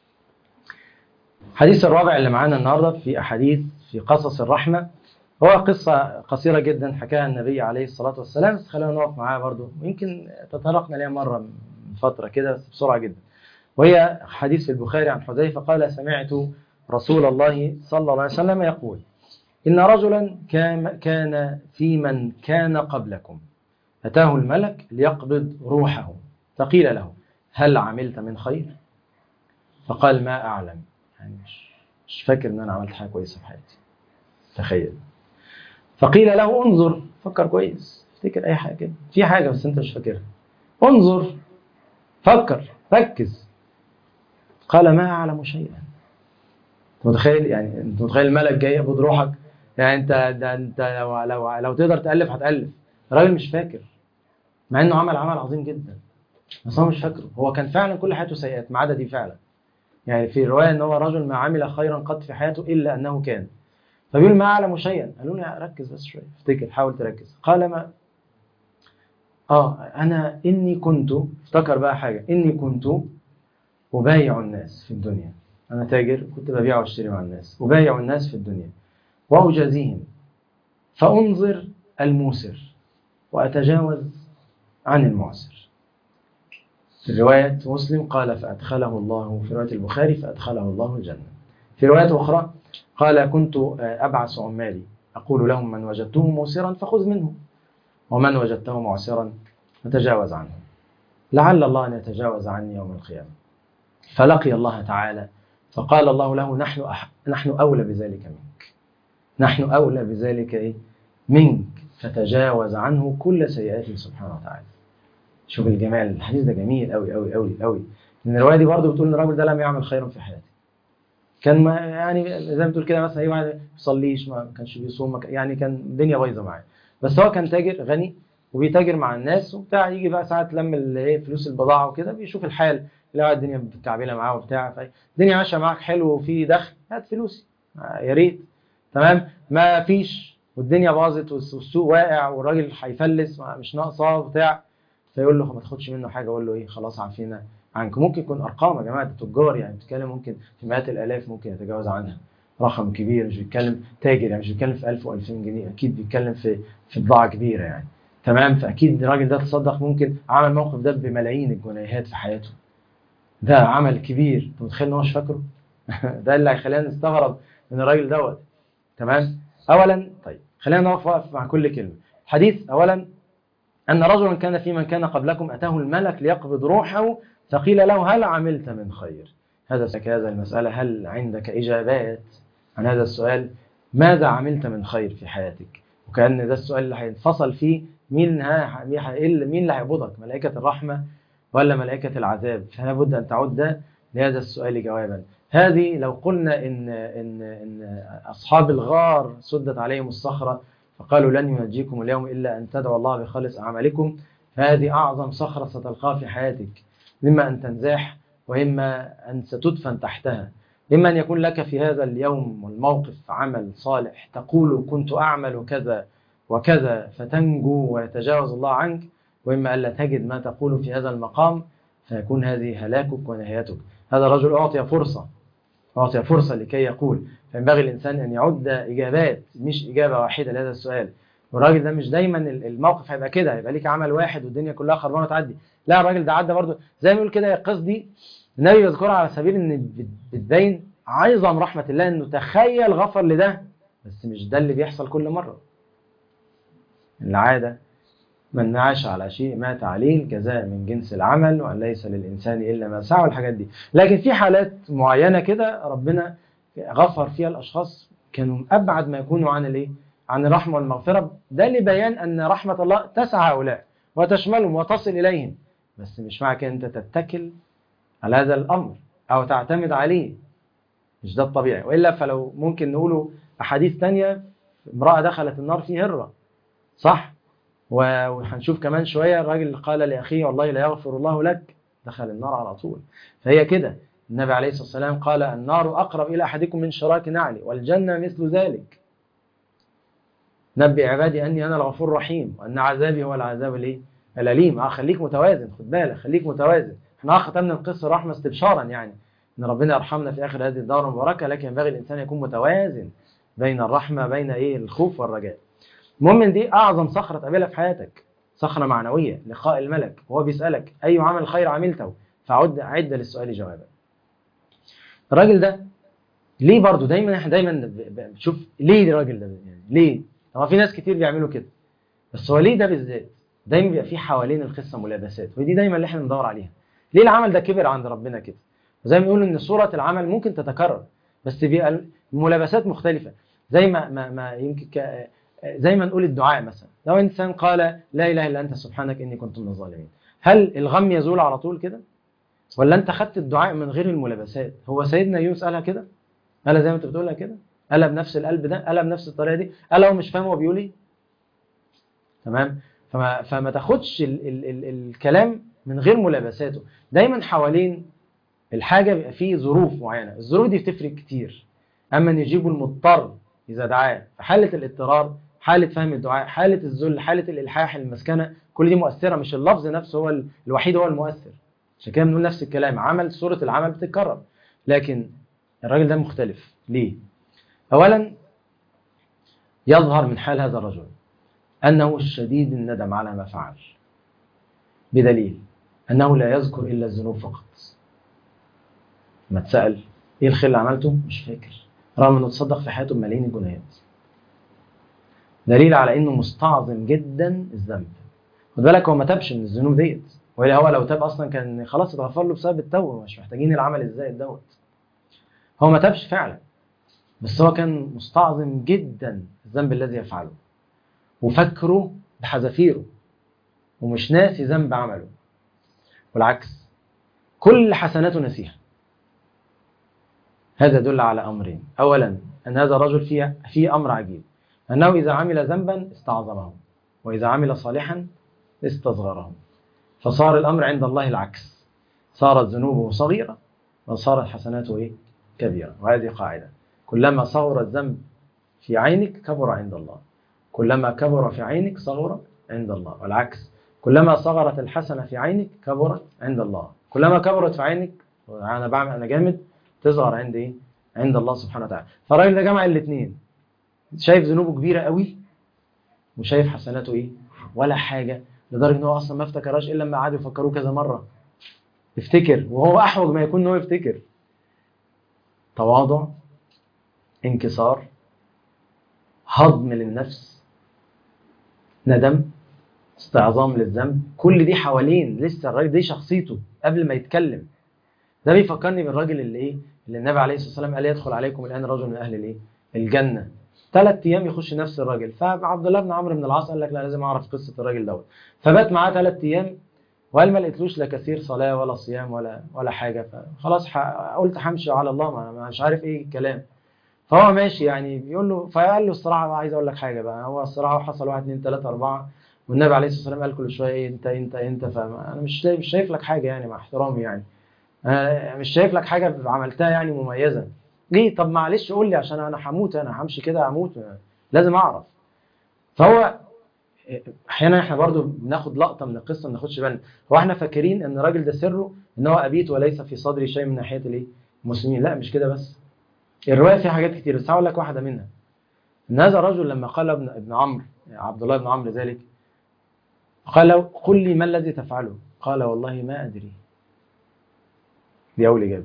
الحديث الرابع اللي معانا النهاردة في أحاديث في قصص الرحمة هو قصة قصيرة جدا حكاها النبي عليه الصلاة والسلام بس خلينا نقف معاها برضو ويمكن تطرقنا لها مرة من فترة كده بس بسرعة جدا وهي حديث في البخاري عن حذيفة قال سمعت رسول الله صلى الله عليه وسلم يقول إن رجلا كان في من كان قبلكم أتاه الملك ليقبض روحه فقيل له هل عملت من خير فقال ما أعلم يعني مش مش فاكر ان انا عملت حاجه كويسه في حياتي تخيل فقيل له انظر فكر كويس افتكر اي حاجه كده في حاجه بس انت مش فاكرها انظر فكر ركز قال ما اعلم شيئا انت متخيل يعني انت متخيل الملك جاي يقبض روحك يعني انت ده انت لو لو لو تقدر تالف هتالف الراجل مش فاكر مع انه عمل عمل عظيم جدا بس هو مش فاكره هو كان فعلا كل حياته سيئات ما عدا دي فعلا يعني في رواية أن هو رجل ما عمل خيرا قط في حياته إلا أنه كان فبيقول ما أعلم شيئا قالوا له ركز بس شوية افتكر حاول تركز قال ما آه أنا إني كنت افتكر بقى حاجة إني كنت أبايع الناس في الدنيا أنا تاجر كنت ببيع واشتري مع الناس أبايع الناس في الدنيا وأجازيهم فأنظر الموسر وأتجاوز عن المعسر في رواية مسلم قال فأدخله الله في رواية البخاري فأدخله الله الجنة في رواية أخرى قال كنت أبعث عمالي أقول لهم من وجدته موسرا فخذ منه ومن وجدته معسرا فتجاوز عنه لعل الله أن يتجاوز عني يوم القيامة فلقي الله تعالى فقال الله له نحن أح... نحن أولى بذلك منك نحن أولى بذلك إيه؟ منك فتجاوز عنه كل سيئاته سبحانه وتعالى شوف الجمال الحديث ده جميل قوي قوي قوي قوي ان الروايه دي برضه بتقول ان الراجل ده لم يعمل خيرا في حياته كان ما يعني زي ما بتقول كده مثلا ايه واحد ما بيصليش ما كانش بيصوم ما كان- يعني كان الدنيا بايظه معاه بس هو كان تاجر غني وبيتاجر مع الناس وبتاع يجي بقى ساعه لم ال- ايه فلوس البضاعه وكده بيشوف الحال يلاقي الدنيا متكعبله معاه وبتاع الدنيا ماشيه معاك حلو وفي دخل هات فلوسي آه، يا ريت تمام ما فيش والدنيا باظت والس- والسوق واقع والراجل هيفلس ما- مش ناقصه وبتاع فيقول له ما تاخدش منه حاجه اقول له ايه خلاص عافينا عنك ممكن يكون ارقام يا جماعه ده تجار يعني بتتكلم ممكن في مئات الالاف ممكن يتجاوز عنها رقم كبير مش بيتكلم تاجر يعني مش بيتكلم في 1000 و2000 جنيه اكيد بيتكلم في في بضاعه كبيره يعني تمام فاكيد الراجل ده تصدق ممكن عمل الموقف ده بملايين الجنيهات في حياته ده عمل كبير انت متخيل ان هو مش فاكره ده اللي هيخلينا نستغرب من الراجل دوت تمام اولا طيب خلينا نقف واقف مع كل كلمه حديث اولا ان رجلا كان في من كان قبلكم اتاه الملك ليقبض روحه فقيل له هل عملت من خير هذا هذا المساله هل عندك اجابات عن هذا السؤال ماذا عملت من خير في حياتك وكان ده السؤال اللي هينفصل فيه مين ها مين هي- مين اللي هيقبضك ملائكه الرحمه ولا ملائكه العذاب فلا بد ان تعد لهذا السؤال جوابا هذه لو قلنا ان ان ان اصحاب الغار سدت عليهم الصخره فقالوا لن ينجيكم اليوم الا ان تدعوا الله بخالص اعمالكم فهذه اعظم صخره ستلقاها في حياتك اما ان تنزاح واما ان ستدفن تحتها اما ان يكون لك في هذا اليوم والموقف عمل صالح تقول كنت اعمل كذا وكذا فتنجو ويتجاوز الله عنك واما الا تجد ما تقول في هذا المقام فيكون هذه هلاكك ونهايتك هذا الرجل اعطي فرصه أعطي فرصة لكي يقول فينبغي الإنسان أن يعد إجابات مش إجابة واحدة لهذا السؤال والراجل ده مش دايما الموقف هيبقى كده هيبقى ليك عمل واحد والدنيا كلها خربانه تعدي لا الراجل ده عدى برضه زي ما بيقول كده القصه دي النبي يذكرها على سبيل ان بت- بتبين عظم رحمه الله انه تخيل غفر لده بس مش ده اللي بيحصل كل مره العاده من عاش على شيء مات عليه الجزاء من جنس العمل وان ليس للانسان الا ما سعى والحاجات دي لكن في حالات معينه كده ربنا غفر فيها الاشخاص كانوا ابعد ما يكونوا عن الايه عن الرحمه والمغفره ده لبيان ان رحمه الله تسع هؤلاء وتشملهم وتصل اليهم بس مش معنى كده انت تتكل على هذا الامر او تعتمد عليه مش ده الطبيعي والا فلو ممكن نقوله احاديث تانية امراه دخلت النار في هره صح و- وهنشوف كمان شويه الراجل قال لاخيه والله لا يغفر الله لك دخل النار على طول فهي كده النبي عليه الصلاه والسلام قال النار اقرب الى احدكم من شراك نعلي والجنه مثل ذلك نبئ عبادي اني انا الغفور الرحيم وان عذابي هو العذاب الايه الاليم اه خليك متوازن خد بالك خليك متوازن احنا اه ختمنا القصه رحمه استبشارا يعني ان ربنا يرحمنا في اخر هذه الدوره المباركه لكن ينبغي الانسان يكون متوازن بين الرحمه بين ايه الخوف والرجاء المهم إن دي اعظم صخره تقابلها في حياتك صخره معنويه لقاء الملك وهو بيسالك اي عمل خير عملته فعد عد للسؤال جوابا الراجل ده ليه برضه دايما احنا دايما ب- ب- بنشوف ليه الراجل ده يعني ليه هو في ناس كتير بيعملوا كده بس هو ليه ده بالذات دايما بيبقى في حوالين القصه ملابسات ودي دايما اللي احنا بندور عليها ليه العمل ده كبر عند ربنا كده وزي ما بيقولوا ان صوره العمل ممكن تتكرر بس بيبقى الملابسات مختلفه زي ما ما, ما يمكن ك... زي ما نقول الدعاء مثلا لو انسان قال لا اله الا انت سبحانك اني كنت من الظالمين هل الغم يزول على طول كده ولا انت خدت الدعاء من غير الملابسات هو سيدنا يونس قالها كده قالها زي ما انت بتقولها كده قالها بنفس القلب ده قالها بنفس الطريقه دي قالها هو مش فاهم هو بيقول ايه تمام فما فما تاخدش ال ال ال الكلام من غير ملابساته دايما حوالين الحاجه بيبقى فيه ظروف معينه الظروف دي بتفرق كتير اما ان يجيب المضطر اذا دعاه في حاله الاضطرار حاله فهم الدعاء حاله الذل حاله الالحاح المسكنه كل دي مؤثره مش اللفظ نفسه هو ال- الوحيد هو المؤثر عشان كده بنقول نفس الكلام عمل صوره العمل بتتكرر لكن الراجل ده مختلف ليه اولا يظهر من حال هذا الرجل انه شديد الندم على ما فعل بدليل انه لا يذكر الا الذنوب فقط ما اتسال ايه الخير اللي عملته مش فاكر رغم انه تصدق في حياته بملايين الجنيهات دليل على انه مستعظم جدا الذنب خد بالك هو ما تابش من الذنوب ديت ولا هو لو تاب اصلا كان خلاص اتغفر له بسبب التوبه مش محتاجين العمل الزائد دوت هو ما تابش فعلا بس هو كان مستعظم جدا الذنب الذي يفعله وفكره بحذافيره ومش ناسي ذنب عمله والعكس كل حسناته نسيها هذا يدل على امرين اولا ان هذا الرجل فيه في امر عجيب انه اذا عمل ذنبا استعظمه واذا عمل صالحا استصغره فصار الامر عند الله العكس صارت ذنوبه صغيره وصارت حسناته ايه كبيره وهذه قاعده كلما صغر الذنب في عينك كبر عند الله كلما كبر في عينك صغر عند الله والعكس كلما صغرت الحسنه في عينك كبرت عند الله كلما كبرت في عينك انا بعمل انا جامد تصغر عند ايه عند الله سبحانه وتعالى فالراجل ده جمع الاثنين شايف ذنوبه كبيره قوي وشايف حسناته ايه ولا حاجه لدرجه ان هو اصلا ما افتكرهاش الا لما قعدوا يفكروه كذا مره يفتكر وهو احوج ما يكون ان هو يفتكر تواضع انكسار هضم للنفس ندم استعظام للذنب كل دي حوالين لسه الراجل دي شخصيته قبل ما يتكلم ده بيفكرني بالراجل اللي ايه اللي النبي عليه الصلاه والسلام قال يدخل عليكم الان رجل من اهل الايه الجنه ثلاث ايام يخش نفس الراجل فعبد الله بن عمرو بن العاص قال لك لا لازم اعرف قصه الراجل دوت فبات معاه ثلاث ايام وقال ما لقيتلوش لا كثير صلاه ولا صيام ولا ولا حاجه فخلاص ح- قلت همشي على الله ما أنا مش عارف ايه الكلام فهو ماشي يعني بيقول له فقال له الصراحه بقى عايز اقول لك حاجه بقى هو الصراحه حصل واحد اثنين ثلاثه اربعه والنبي عليه الصلاه والسلام قال كل شويه ايه انت انت انت فانا مش شايف- مش شايف لك حاجه يعني مع احترامي يعني انا مش شايف لك حاجه عملتها يعني مميزه ليه طب معلش قول لي عشان انا هموت انا همشي كده هموت لازم اعرف فهو احيانا احنا برضو بناخد لقطه من القصه ما ناخدش بالنا هو احنا فاكرين ان الراجل ده سره ان هو ابيت وليس في صدري شيء من ناحيه الايه المسلمين لا مش كده بس الروايه فيها حاجات كتير بس هقول لك واحده منها ان هذا الرجل لما قال ابن ابن عمرو عبد الله بن عمرو ذلك قال له قل لي ما الذي تفعله قال والله ما ادري دي اول اجابه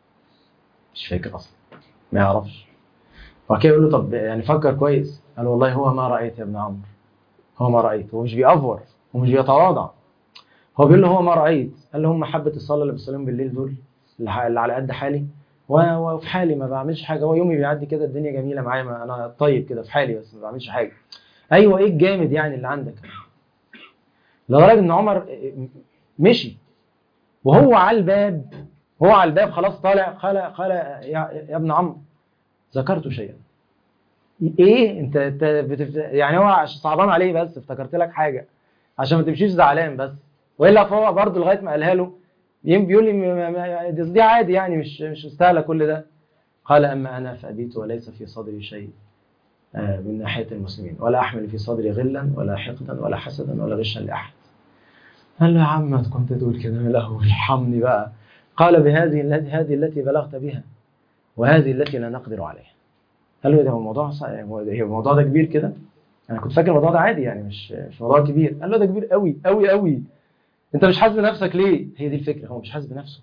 مش فاكر اصلا ما يعرفش وكده يقول له طب يعني فكر كويس قال والله هو ما رايت يا ابن عمرو هو ما رايت هو مش بيأفور هو مش بيتواضع هو بيقول له هو ما رايت قال له هم حبه الصلاه اللي بصليهم بالليل دول اللي ح- اللي على قد حالي و- وفي حالي ما بعملش حاجه هو يومي بيعدي كده الدنيا جميله معايا ما انا طيب كده في حالي بس ما بعملش حاجه ايوه ايه الجامد يعني اللي عندك لدرجه ان عمر مشي وهو على الباب هو على الباب خلاص طالع قال قال يا, يا ابن عمرو ذكرت شيئا ايه انت, انت بتفت... يعني هو عشان صعبان عليه بس افتكرت لك حاجه عشان ما تمشيش زعلان بس والا فهو برضه لغايه ما قالها له يم- بيقول لي م- م- م- دي عادي يعني مش مش مستاهله كل ده قال اما انا فابيت وليس في صدري شيء آه، من ناحيه المسلمين ولا احمل في صدري غلا ولا حقدا ولا حسدا ولا غشا لاحد قال له يا عم ما كنت تقول كده من الاول ارحمني بقى قال بهذه التي هذه التي بلغت بها وهذه التي لا نقدر عليها قال له إيه ده هو الموضوع صع- هو ده- هي الموضوع ده كبير كده انا كنت فاكر الموضوع ده عادي يعني مش مش موضوع كبير قال له ده كبير قوي قوي قوي انت مش حاسس بنفسك ليه هي دي الفكره هو مش حاسس بنفسه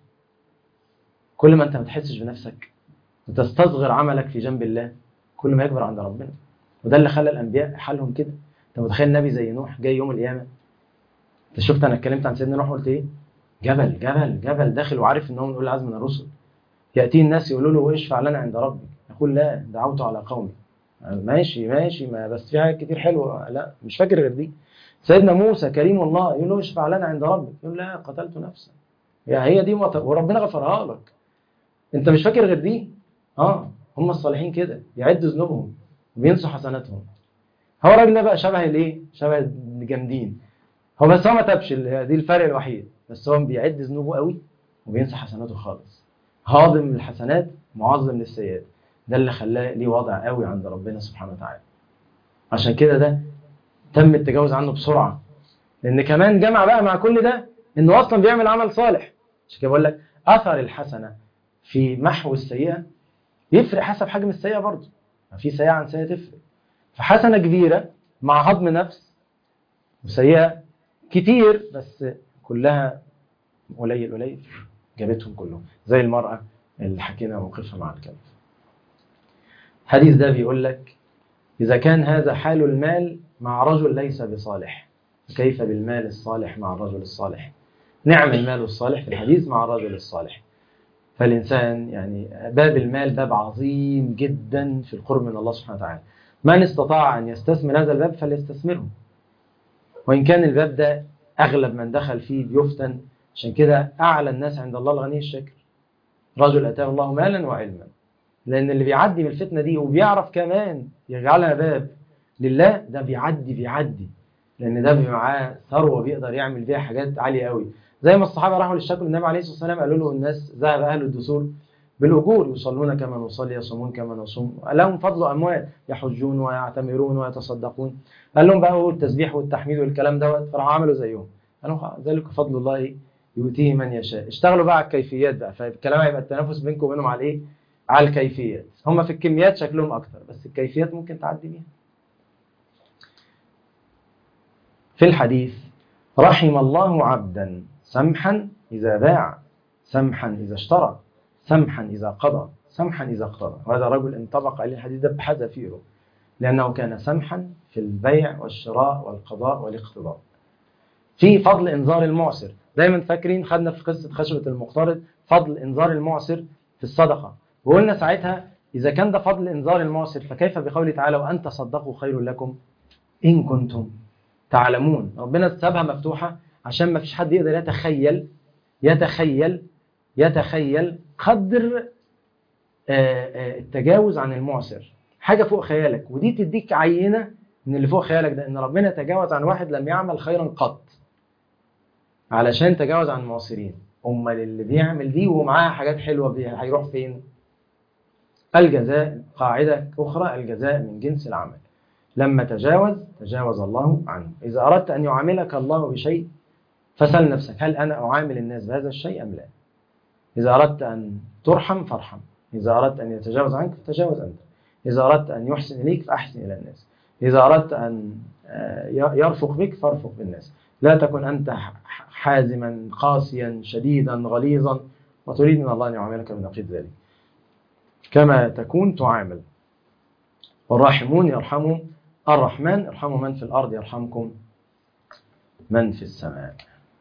كل ما انت ما تحسش بنفسك وتستصغر عملك في جنب الله كل ما يكبر عند ربنا وده اللي خلى الانبياء حالهم كده انت متخيل نبي زي نوح جاي يوم القيامه انت شفت انا اتكلمت عن سيدنا نوح قلت ايه جبل جبل جبل داخل وعارف ان هو من اولي العزم من الرسل ياتيه الناس يقولوا له اشفع لنا عند ربك يقول لا دعوت على قومي ماشي ماشي ما بس في حاجات كتير حلوه لا مش فاكر غير دي سيدنا موسى كريم الله يقول له اشفع لنا عند ربك يقول لا قتلت نفسا يا هي دي مط... وربنا غفرها لك انت مش فاكر غير دي اه هم الصالحين كده بيعدوا ذنوبهم وبينسوا حسناتهم هو الراجل ده بقى شبه الايه شبه الجامدين هو بس هو ما تابش ال- دي الفرق الوحيد بس هو بيعد ذنوبه قوي وبينسى حسناته خالص هاضم للحسنات معظم للسيئات ده اللي خلاه ليه وضع قوي عند ربنا سبحانه وتعالى عشان كده ده تم التجاوز عنه بسرعه لان كمان جمع بقى مع كل ده انه اصلا بيعمل عمل صالح عشان كده بقول لك اثر الحسنه في محو السيئه يفرق حسب حجم السيئه برضه ما في سيئه عن سيئه تفرق فحسنه كبيره مع هضم نفس وسيئه كتير بس كلها قليل قليل جابتهم كلهم زي المرأة اللي حكينا موقفها مع الكلب الحديث ده بيقول لك إذا كان هذا حال المال مع رجل ليس بصالح فكيف بالمال الصالح مع الرجل الصالح نعم المال الصالح في الحديث مع الرجل الصالح فالإنسان يعني باب المال باب عظيم جدا في القرب من الله سبحانه وتعالى من استطاع أن يستثمر هذا الباب فليستثمره وإن كان الباب ده أغلب من دخل فيه بيفتن عشان كده أعلى الناس عند الله الغني الشاكر رجل أتاه الله مالا وعلما لأن اللي بيعدي من الفتنة دي وبيعرف كمان يجعلها باب لله ده بيعدي بيعدي لأن ده بيبقى معاه ثروة بيقدر يعمل بيها حاجات عالية قوي زي ما الصحابة راحوا للشكل النبي عليه الصلاة والسلام قالوا له الناس ذهب أهل الدثور بالأجور يصلون كما نصلي يصومون كما نصوم لهم فضل أموال يحجون ويعتمرون ويتصدقون قال لهم بقى هو التسبيح والتحميد والكلام دوت فراحوا عملوا زيهم قالوا ذلك فضل الله يؤتيه من يشاء اشتغلوا بقى على الكيفيات بقى فالكلام هيبقى التنافس بينكم وبينهم على ايه على الكيفيات هم في الكميات شكلهم اكتر بس الكيفيات ممكن تعدي بيها في الحديث رحم الله عبدا سمحا إذا باع سمحا إذا اشترى سمحا إذا قضى سمحا إذا اقتضى وهذا رجل انطبق عليه الحديث ده بحذافيره لأنه كان سمحا في البيع والشراء والقضاء والاقتضاء في فضل إنذار المعسر دايما فاكرين خدنا في قصة خشبة المقترض فضل إنذار المعسر في الصدقة وقلنا ساعتها إذا كان ده فضل إنذار المعسر فكيف بقوله تعالى وأن تصدقوا خير لكم إن كنتم تعلمون ربنا سابها مفتوحة عشان ما فيش حد يقدر يتخيل يتخيل يتخيل قدر التجاوز عن المعسر حاجة فوق خيالك ودي تديك عينة من اللي فوق خيالك ده ان ربنا تجاوز عن واحد لم يعمل خيرا قط علشان تجاوز عن المعسرين امال اللي بيعمل دي ومعاها حاجات حلوة بيها هيروح فين الجزاء قاعدة أخرى الجزاء من جنس العمل لما تجاوز تجاوز الله عنه إذا أردت أن يعاملك الله بشيء فسل نفسك هل أنا أعامل الناس بهذا الشيء أم لا إذا أردت أن ترحم فارحم إذا أردت أن يتجاوز عنك فتجاوز أنت إذا أردت أن يحسن إليك فأحسن إلى الناس إذا أردت أن يرفق بك فارفق بالناس لا تكن أنت حازما قاسيا شديدا غليظا وتريد من الله أن يعاملك بنقيض ذلك كما تكون تعامل والراحمون يرحمهم الرحمن ارحموا من في الأرض يرحمكم من في السماء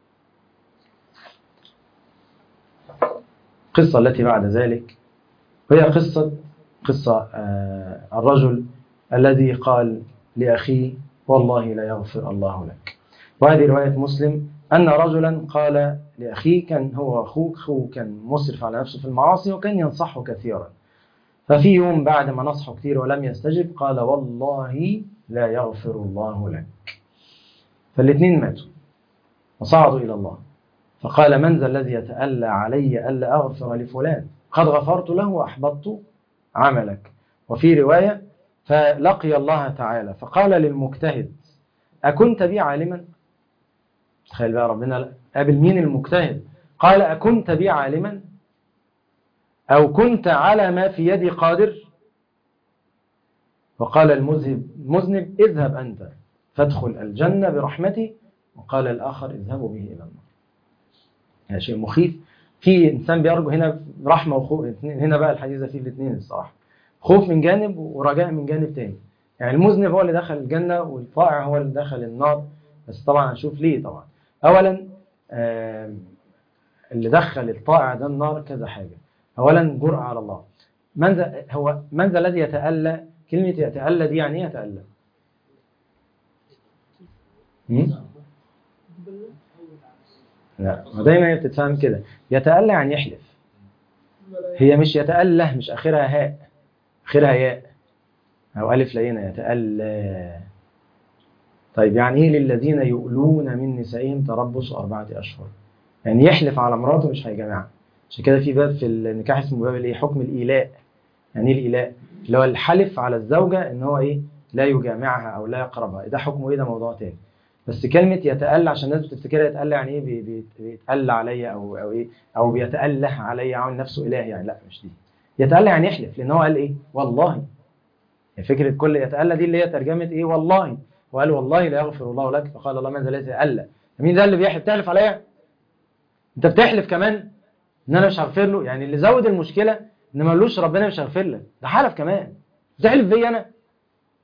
القصة التي بعد ذلك وهي قصة قصة الرجل الذي قال لأخيه والله لا يغفر الله لك وهذه رواية مسلم أن رجلا قال لأخيه كان هو أخوك أخوه كان مسرف على نفسه في المعاصي وكان ينصحه كثيرا ففي يوم بعد ما نصحه كثير ولم يستجب قال والله لا يغفر الله لك فالاثنين ماتوا وصعدوا إلى الله فقال من ذا الذي يتألى علي ألا أغفر لفلان قد غفرت له وأحبطت عملك وفي رواية فلقي الله تعالى فقال للمجتهد أكنت بي عالما تخيل بقى ربنا قابل مين المجتهد قال أكنت بي عالما أو كنت على ما في يدي قادر وقال المذهب المذنب اذهب أنت فادخل الجنة برحمتي وقال الآخر اذهبوا به إلى النار هذا شيء مخيف في إنسان بيرجو هنا رحمة وخوف هنا بقى الحديث فيه الاثنين الصراحة خوف من جانب ورجاء من جانب تاني يعني المذنب هو اللي دخل الجنة والطائع هو اللي دخل النار بس طبعا هنشوف ليه طبعا أولا اللي دخل الطائع ده النار كذا حاجة أولا جرأة على الله من ذا هو من ذا الذي يتألى كلمة يتألى دي يعني ايه يتألى لا دايما هي بتتفهم كده يتألى يعني يحلف هي مش يتأله مش آخرها هاء آخرها ياء أو ألف لينة يتألى طيب يعني إيه للذين يؤلون من نسائهم تربص أربعة أشهر يعني يحلف على مراته مش هيجمعها عشان كده في باب في النكاح اسمه باب الايه حكم الإيلاء يعني ايه الإيلاء اللي هو الحلف على الزوجة ان هو ايه لا يجامعها او لا يقربها ده حكمه ايه ده موضوع تاني بس كلمة يتألى عشان الناس بتفتكرها يتألى يعني ايه بي- بي- بيتألى عليا او او ايه او بيتأله عليا عامل نفسه اله يعني لا مش دي يتألى يعني يحلف لان هو قال ايه والله يعني فكرة كل يتألى دي اللي هي ترجمة ايه والله وقال والله لا يغفر الله لك فقال الله من ذا الذي يتألى مين ده اللي بيحلف تحلف عليا انت بتحلف كمان ان انا مش هغفر له يعني اللي زود المشكله ان ما قالوش ربنا مش هغفر لك ده حلف كمان بتحلف بيا انا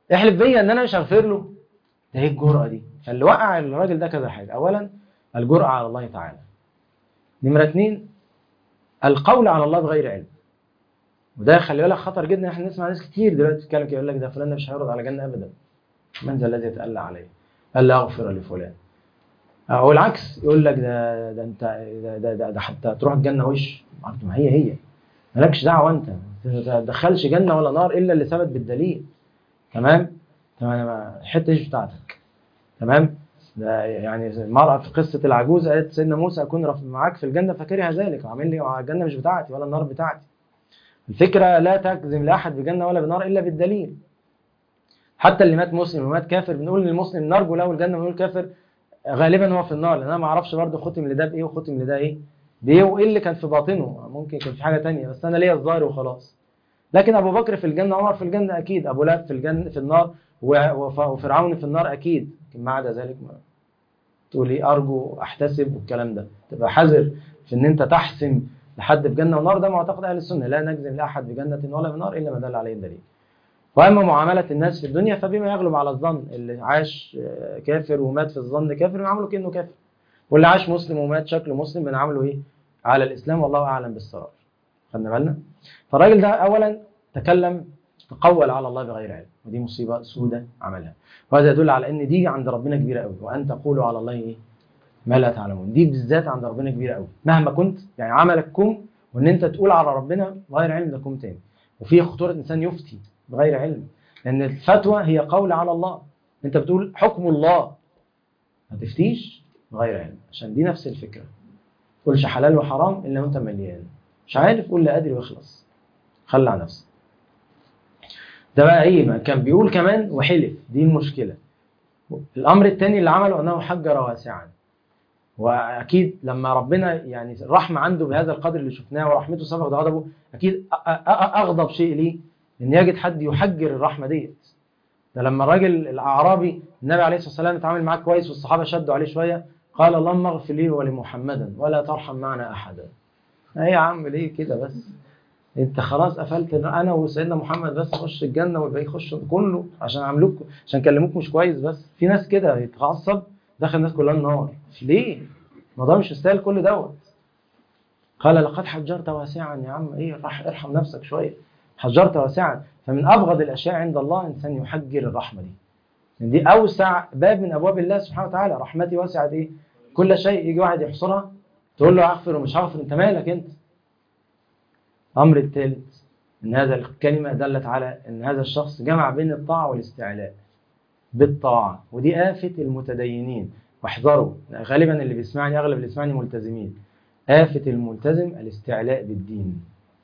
احلف بيا ان انا مش هغفر له ده ايه الجرأة دي فاللي وقع الراجل ده كذا حاجة اولا الجرأة على الله تعالى نمرة اتنين القول على الله بغير علم وده خلي بالك خطر جدا احنا نسمع ناس كتير دلوقتي بتتكلم كده يقول لك ده فلان ده مش هيرد على جنة ابدا من ذا الذي يتألى عليه الا اغفر لفلان او العكس يقول لك ده ده انت ده ده, ده, ده حتى تروح الجنه وش ما هي هي مالكش دعوه انت ما تدخلش جنه ولا نار الا اللي ثبت بالدليل تمام تمام الحته مش بتاعتك تمام ده يعني المرأة في قصة العجوز قالت سيدنا موسى أكون رف- معاك في الجنة فكره ذلك وعامل لي الجنة مش بتاعتي ولا النار بتاعتي الفكرة لا تجزم لأحد بجنة ولا بنار إلا بالدليل حتى اللي مات مسلم ومات كافر بنقول للمسلم نرجو له الجنة ونقول كافر غالبا هو في النار لأن أنا ما أعرفش برضه ختم لده بإيه وختم لده إيه بإيه وإيه اللي كان في باطنه ممكن كان في حاجة تانية بس أنا ليا الظاهر وخلاص لكن أبو بكر في الجنة عمر في الجنة أكيد أبو لهب في الجنة في النار و- وف- وفرعون في النار أكيد لكن ما عدا ذلك ما تقول ايه ارجو احتسب والكلام ده تبقى حذر في ان انت تحسم لحد بجنه ونار ده معتقد اهل السنه لا نجزم لاحد بجنه ولا بنار الا ما دل عليه الدليل واما معامله الناس في الدنيا فبما يغلب على الظن اللي عاش آه، كافر ومات في الظن كافر بنعامله كانه كافر واللي عاش مسلم ومات شكله مسلم بنعامله ايه على الاسلام والله اعلم بالسرار خدنا بالنا فالراجل ده اولا تكلم تقول على الله بغير علم ودي مصيبه سودة عملها وهذا يدل على ان دي عند ربنا كبيره قوي وان تقولوا على الله ايه ما لا تعلمون دي بالذات عند ربنا كبيره قوي مهما كنت يعني عملك كم وان انت تقول على ربنا بغير علم ده كم تاني وفي خطوره انسان يفتي بغير علم لان الفتوى هي قول على الله انت بتقول حكم الله ما تفتيش بغير علم عشان دي نفس الفكره ما تقولش حلال وحرام الا وانت مليان مش عارف قول لا ادري واخلص خلع نفسك ده بقى ايه ما كان بيقول كمان وحلف دي المشكله الامر الثاني اللي عمله انه حجر واسعا واكيد لما ربنا يعني الرحمه عنده بهذا القدر اللي شفناه ورحمته سبقت غضبه اكيد أ- أ- أ- اغضب شيء ليه ان يجد حد يحجر الرحمه ديت ده لما الراجل الاعرابي النبي عليه الصلاه والسلام اتعامل معاه كويس والصحابه شدوا عليه شويه قال اللهم اغفر لي ولمحمدا ولا ترحم معنا احدا ايه يا عم ليه كده بس انت خلاص قفلت إن انا وسيدنا محمد بس نخش الجنه والباقي يخش كله عشان عملوك عشان كلموك مش كويس بس في ناس كده يتعصب دخل الناس كلها النار ليه؟ ما ده مش مستاهل كل دوت قال لقد حجرت واسعا يا عم ايه راح ارحم نفسك شويه حجرت واسعا فمن ابغض الاشياء عند الله انسان يحجر الرحمه دي لأن دي اوسع باب من ابواب الله سبحانه وتعالى رحمتي وسعت ايه كل شيء يجي واحد يحصرها تقول له اغفر ومش هغفر انت مالك انت الامر الثالث ان هذا الكلمه دلت على ان هذا الشخص جمع بين الطاعه والاستعلاء بالطاعه ودي آفة المتدينين واحذروا غالبا اللي بيسمعني اغلب اللي بيسمعني ملتزمين آفة الملتزم الاستعلاء بالدين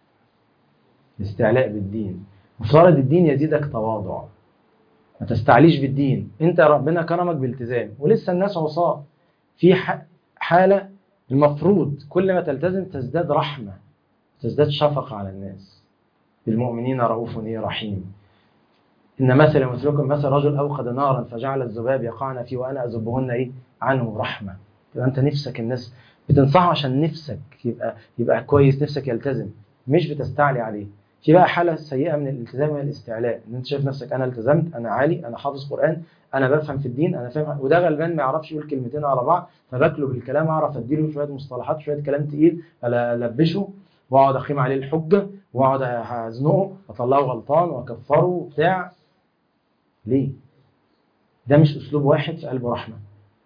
الاستعلاء بالدين مفترض الدين يزيدك تواضع ما تستعليش بالدين انت ربنا كرمك بالتزام ولسه الناس عصاة في ح- حالة المفروض كل ما تلتزم تزداد رحمة تزداد شفقة على الناس بالمؤمنين رؤوف إيه رحيم إن مثل مثلكم مثل رجل أوقد نارا فجعل الذباب يقعن فيه وأنا أذبهن إيه عنه رحمة يبقى أنت نفسك الناس بتنصحه عشان نفسك يبقى يبقى كويس نفسك يلتزم مش بتستعلي عليه في بقى حالة سيئة من الالتزام وهي الاستعلاء ان انت شايف نفسك انا التزمت انا عالي انا حافظ قرآن انا بفهم في الدين انا فاهم وده غلبان ما يعرفش يقول كلمتين على بعض فباكله بالكلام اعرف اديله شوية مصطلحات شوية كلام تقيل البشه واقعد اقيم عليه الحجة واقعد ازنقه واطلعه غلطان واكفره وبتاع ليه؟ ده مش اسلوب واحد في قلبه رحمة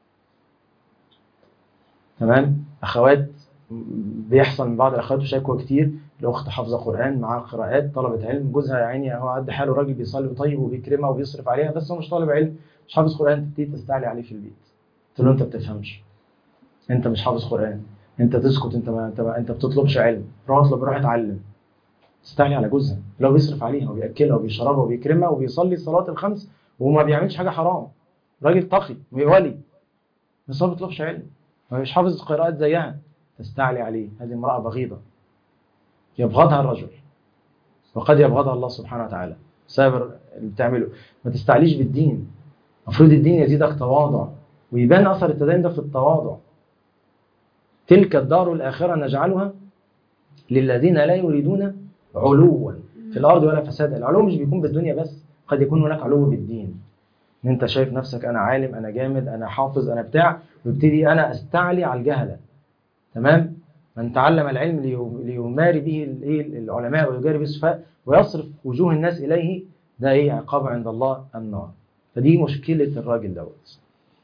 تمام اخوات بيحصل من بعض الاخوات وشكوى كتير الاخت حافظه قران معاها قراءات طلبه علم جوزها يا عيني هو قد حاله راجل بيصلي وطيب وبيكرمها وبيصرف عليها بس هو مش طالب علم مش حافظ قران تبتدي تستعلي عليه في البيت قلت له انت بتفهمش انت مش حافظ قران انت تسكت انت ما انت ما انت بتطلبش علم روح اطلب روح اتعلم تستعلي على جوزها لو بيصرف عليها وبياكلها وبيشربها وبيكرمها وبيصلي الصلاه الخمس وما بيعملش حاجه حرام راجل تقي وولي بس هو ما بيطلبش علم مش حافظ قراءات زيها تستعلي عليه هذه امرأة بغيضة يبغضها الرجل وقد يبغضها الله سبحانه وتعالى بسبب اللي بتعمله ما تستعليش بالدين المفروض الدين يزيدك تواضع ويبان أثر التدين ده في التواضع تلك الدار الآخرة نجعلها للذين لا يريدون علوا في الأرض ولا فسادا العلو مش بيكون بالدنيا بس قد يكون هناك علو بالدين ان انت شايف نفسك انا عالم انا جامد انا حافظ انا بتاع ويبتدي انا استعلي على الجهله تمام من تعلم العلم لي- ليماري به الايه العلماء ويجاري به السفهاء ويصرف وجوه الناس اليه ده ايه عقاب عند الله النار فدي مشكله الراجل دوت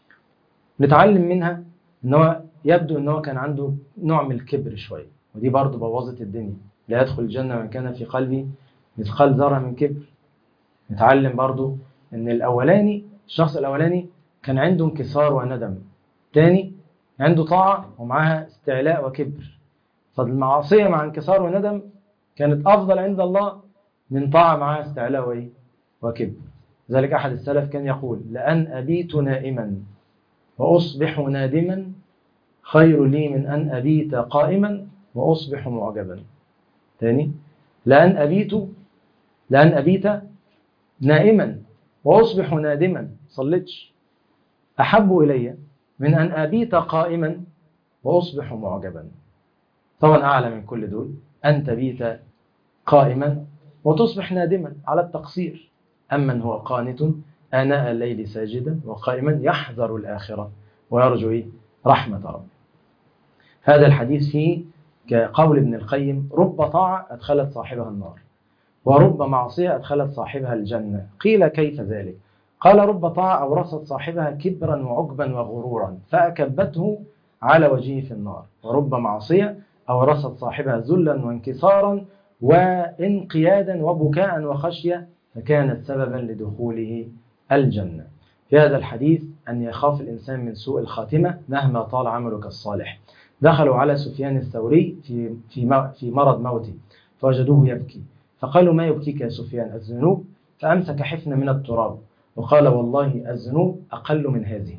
نتعلم منها ان هو يبدو ان هو كان عنده نوع من الكبر شويه ودي برضه بوظت الدنيا لا يدخل الجنه من كان في قلبي مثقال ذره من كبر نتعلم برضه ان الاولاني الشخص الاولاني كان عنده انكسار وندم تاني عنده طاعه ومعاها استعلاء وكبر فالمعصيه مع انكسار وندم كانت افضل عند الله من طاعه معاها استعلاء وايه وكبر ذلك احد السلف كان يقول لان ابيت نائما واصبح نادما خير لي من ان ابيت قائما واصبح معجبا تاني لان ابيت لان ابيت نائما واصبح نادما صليتش احب الي من ان ابيت قائما واصبح معجبا طبعا اعلى من كل دول ان تبيت قائما وتصبح نادما على التقصير اما من هو قانت اناء الليل ساجدا وقائما يحذر الاخره ويرجو إيه؟ رحمه ربه هذا الحديث فيه كقول ابن القيم رب طاعه ادخلت صاحبها النار ورب معصية أدخلت صاحبها الجنة قيل كيف ذلك قال رب طاعة أورثت صاحبها كبرا وعجبا وغرورا فأكبته على وجهه في النار ورب معصية أورثت صاحبها ذلا وانكسارا وانقيادا وبكاء وخشية فكانت سببا لدخوله الجنة في هذا الحديث أن يخاف الإنسان من سوء الخاتمة مهما طال عملك الصالح دخلوا على سفيان الثوري في في في مرض موته فوجدوه يبكي فقالوا ما يبكيك يا سفيان الذنوب فأمسك حفنة من التراب وقال والله الذنوب أقل من هذه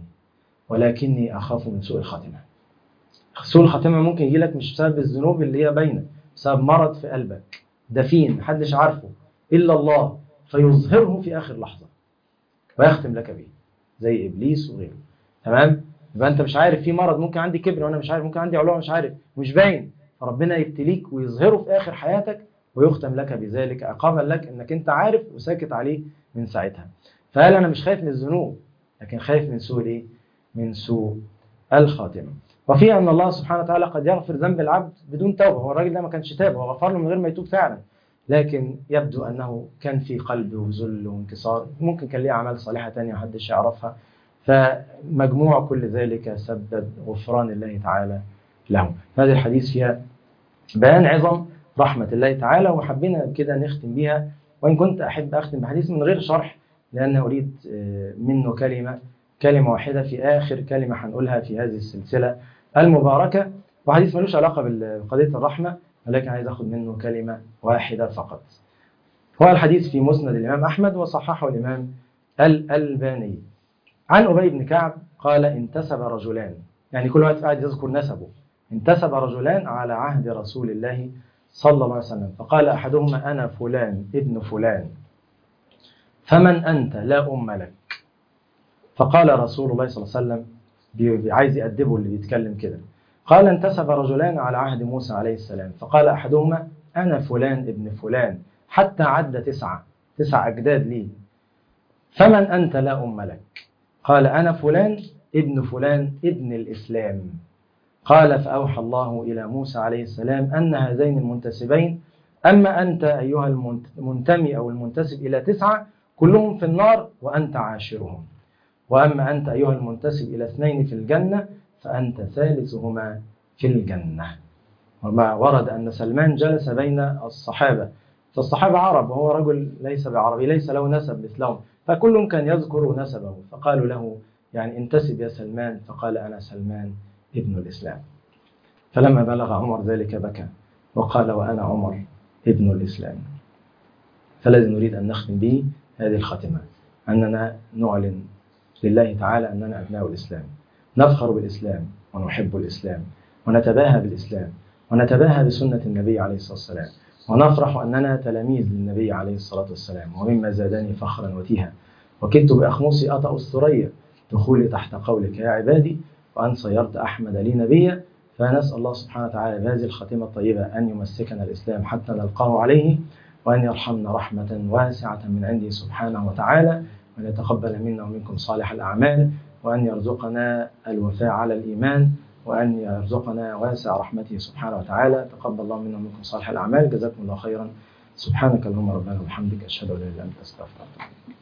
ولكني أخاف من سوء الخاتمة سوء الخاتمة ممكن يجي لك مش بسبب الذنوب اللي هي باينة بسبب مرض في قلبك دفين محدش عارفه إلا الله فيظهره في آخر لحظة ويختم لك به زي إبليس وغيره تمام يبقى أنت مش عارف في مرض ممكن عندي كبر وأنا مش عارف ممكن عندي علوة مش عارف مش باين فربنا يبتليك ويظهره في آخر حياتك ويختم لك بذلك عقابا لك انك انت عارف وساكت عليه من ساعتها فقال انا مش خايف من الذنوب لكن خايف من سوء الايه من سوء الخاتمه وفي ان الله سبحانه وتعالى قد يغفر ذنب العبد بدون توبه هو الراجل ده ما كانش تاب هو غفر له من غير ما يتوب فعلا لكن يبدو انه كان في قلبه ذل وانكسار ممكن كان ليه اعمال صالحه تانية محدش يعرفها فمجموع كل ذلك سبب غفران الله تعالى له هذا الحديث فيها بيان عظم رحمة الله تعالى وحبينا كده نختم بها وإن كنت أحب أختم بحديث من غير شرح لأن أريد منه كلمة كلمة واحدة في آخر كلمة هنقولها في هذه السلسلة المباركة وحديث ملوش علاقة بقضية الرحمة ولكن عايز أخذ منه كلمة واحدة فقط هو الحديث في مسند الإمام أحمد وصححه الإمام الألباني عن أبي بن كعب قال انتسب رجلان يعني كل واحد قاعد يذكر نسبه انتسب رجلان على عهد رسول الله صلى الله عليه وسلم فقال أحدهما أنا فلان ابن فلان فمن أنت لا أم لك فقال رسول الله صلى الله عليه وسلم بي- عايز يأدبه اللي بيتكلم كده قال انتسب رجلان على عهد موسى عليه السلام فقال أحدهما أنا فلان ابن فلان حتى عد تسعة تسع أجداد لي فمن أنت لا أم لك قال أنا فلان ابن فلان ابن الإسلام قال فأوحى الله إلى موسى عليه السلام أن هذين المنتسبين أما أنت أيها المنتمي أو المنتسب إلى تسعة كلهم في النار وأنت عاشرهم وأما أنت أيها المنتسب إلى اثنين في الجنة فأنت ثالثهما في الجنة وما ورد أن سلمان جلس بين الصحابة فالصحابة عرب وهو رجل ليس بعربي ليس له نسب مثلهم فكلهم كان يذكر نسبه فقالوا له يعني انتسب يا سلمان فقال أنا سلمان ابن الإسلام فلما بلغ عمر ذلك بكى وقال وأنا عمر ابن الإسلام فالذي نريد أن نختم به هذه الخاتمة أننا نعلن لله تعالى أننا أبناء الإسلام نفخر بالإسلام ونحب الإسلام ونتباهى بالإسلام ونتباهى بسنة النبي عليه الصلاة والسلام ونفرح أننا تلاميذ للنبي عليه الصلاة والسلام ومما زادني فخرا وتيها وكدت بأخمصي أطأ الثريا دخولي تحت قولك يا عبادي وأن صيرت أحمد لي نبيا فنسأل الله سبحانه وتعالى بهذه الخاتمة الطيبة أن يمسكنا الإسلام حتى نلقاه عليه وأن يرحمنا رحمة واسعة من عنده سبحانه وتعالى وأن يتقبل منا ومنكم صالح الأعمال وأن يرزقنا الوفاء على الإيمان وأن يرزقنا واسع رحمته سبحانه وتعالى تقبل الله منا ومنكم صالح الأعمال جزاكم الله خيرا سبحانك اللهم ربنا وبحمدك أشهد أن لا إله إلا أنت أستغفرك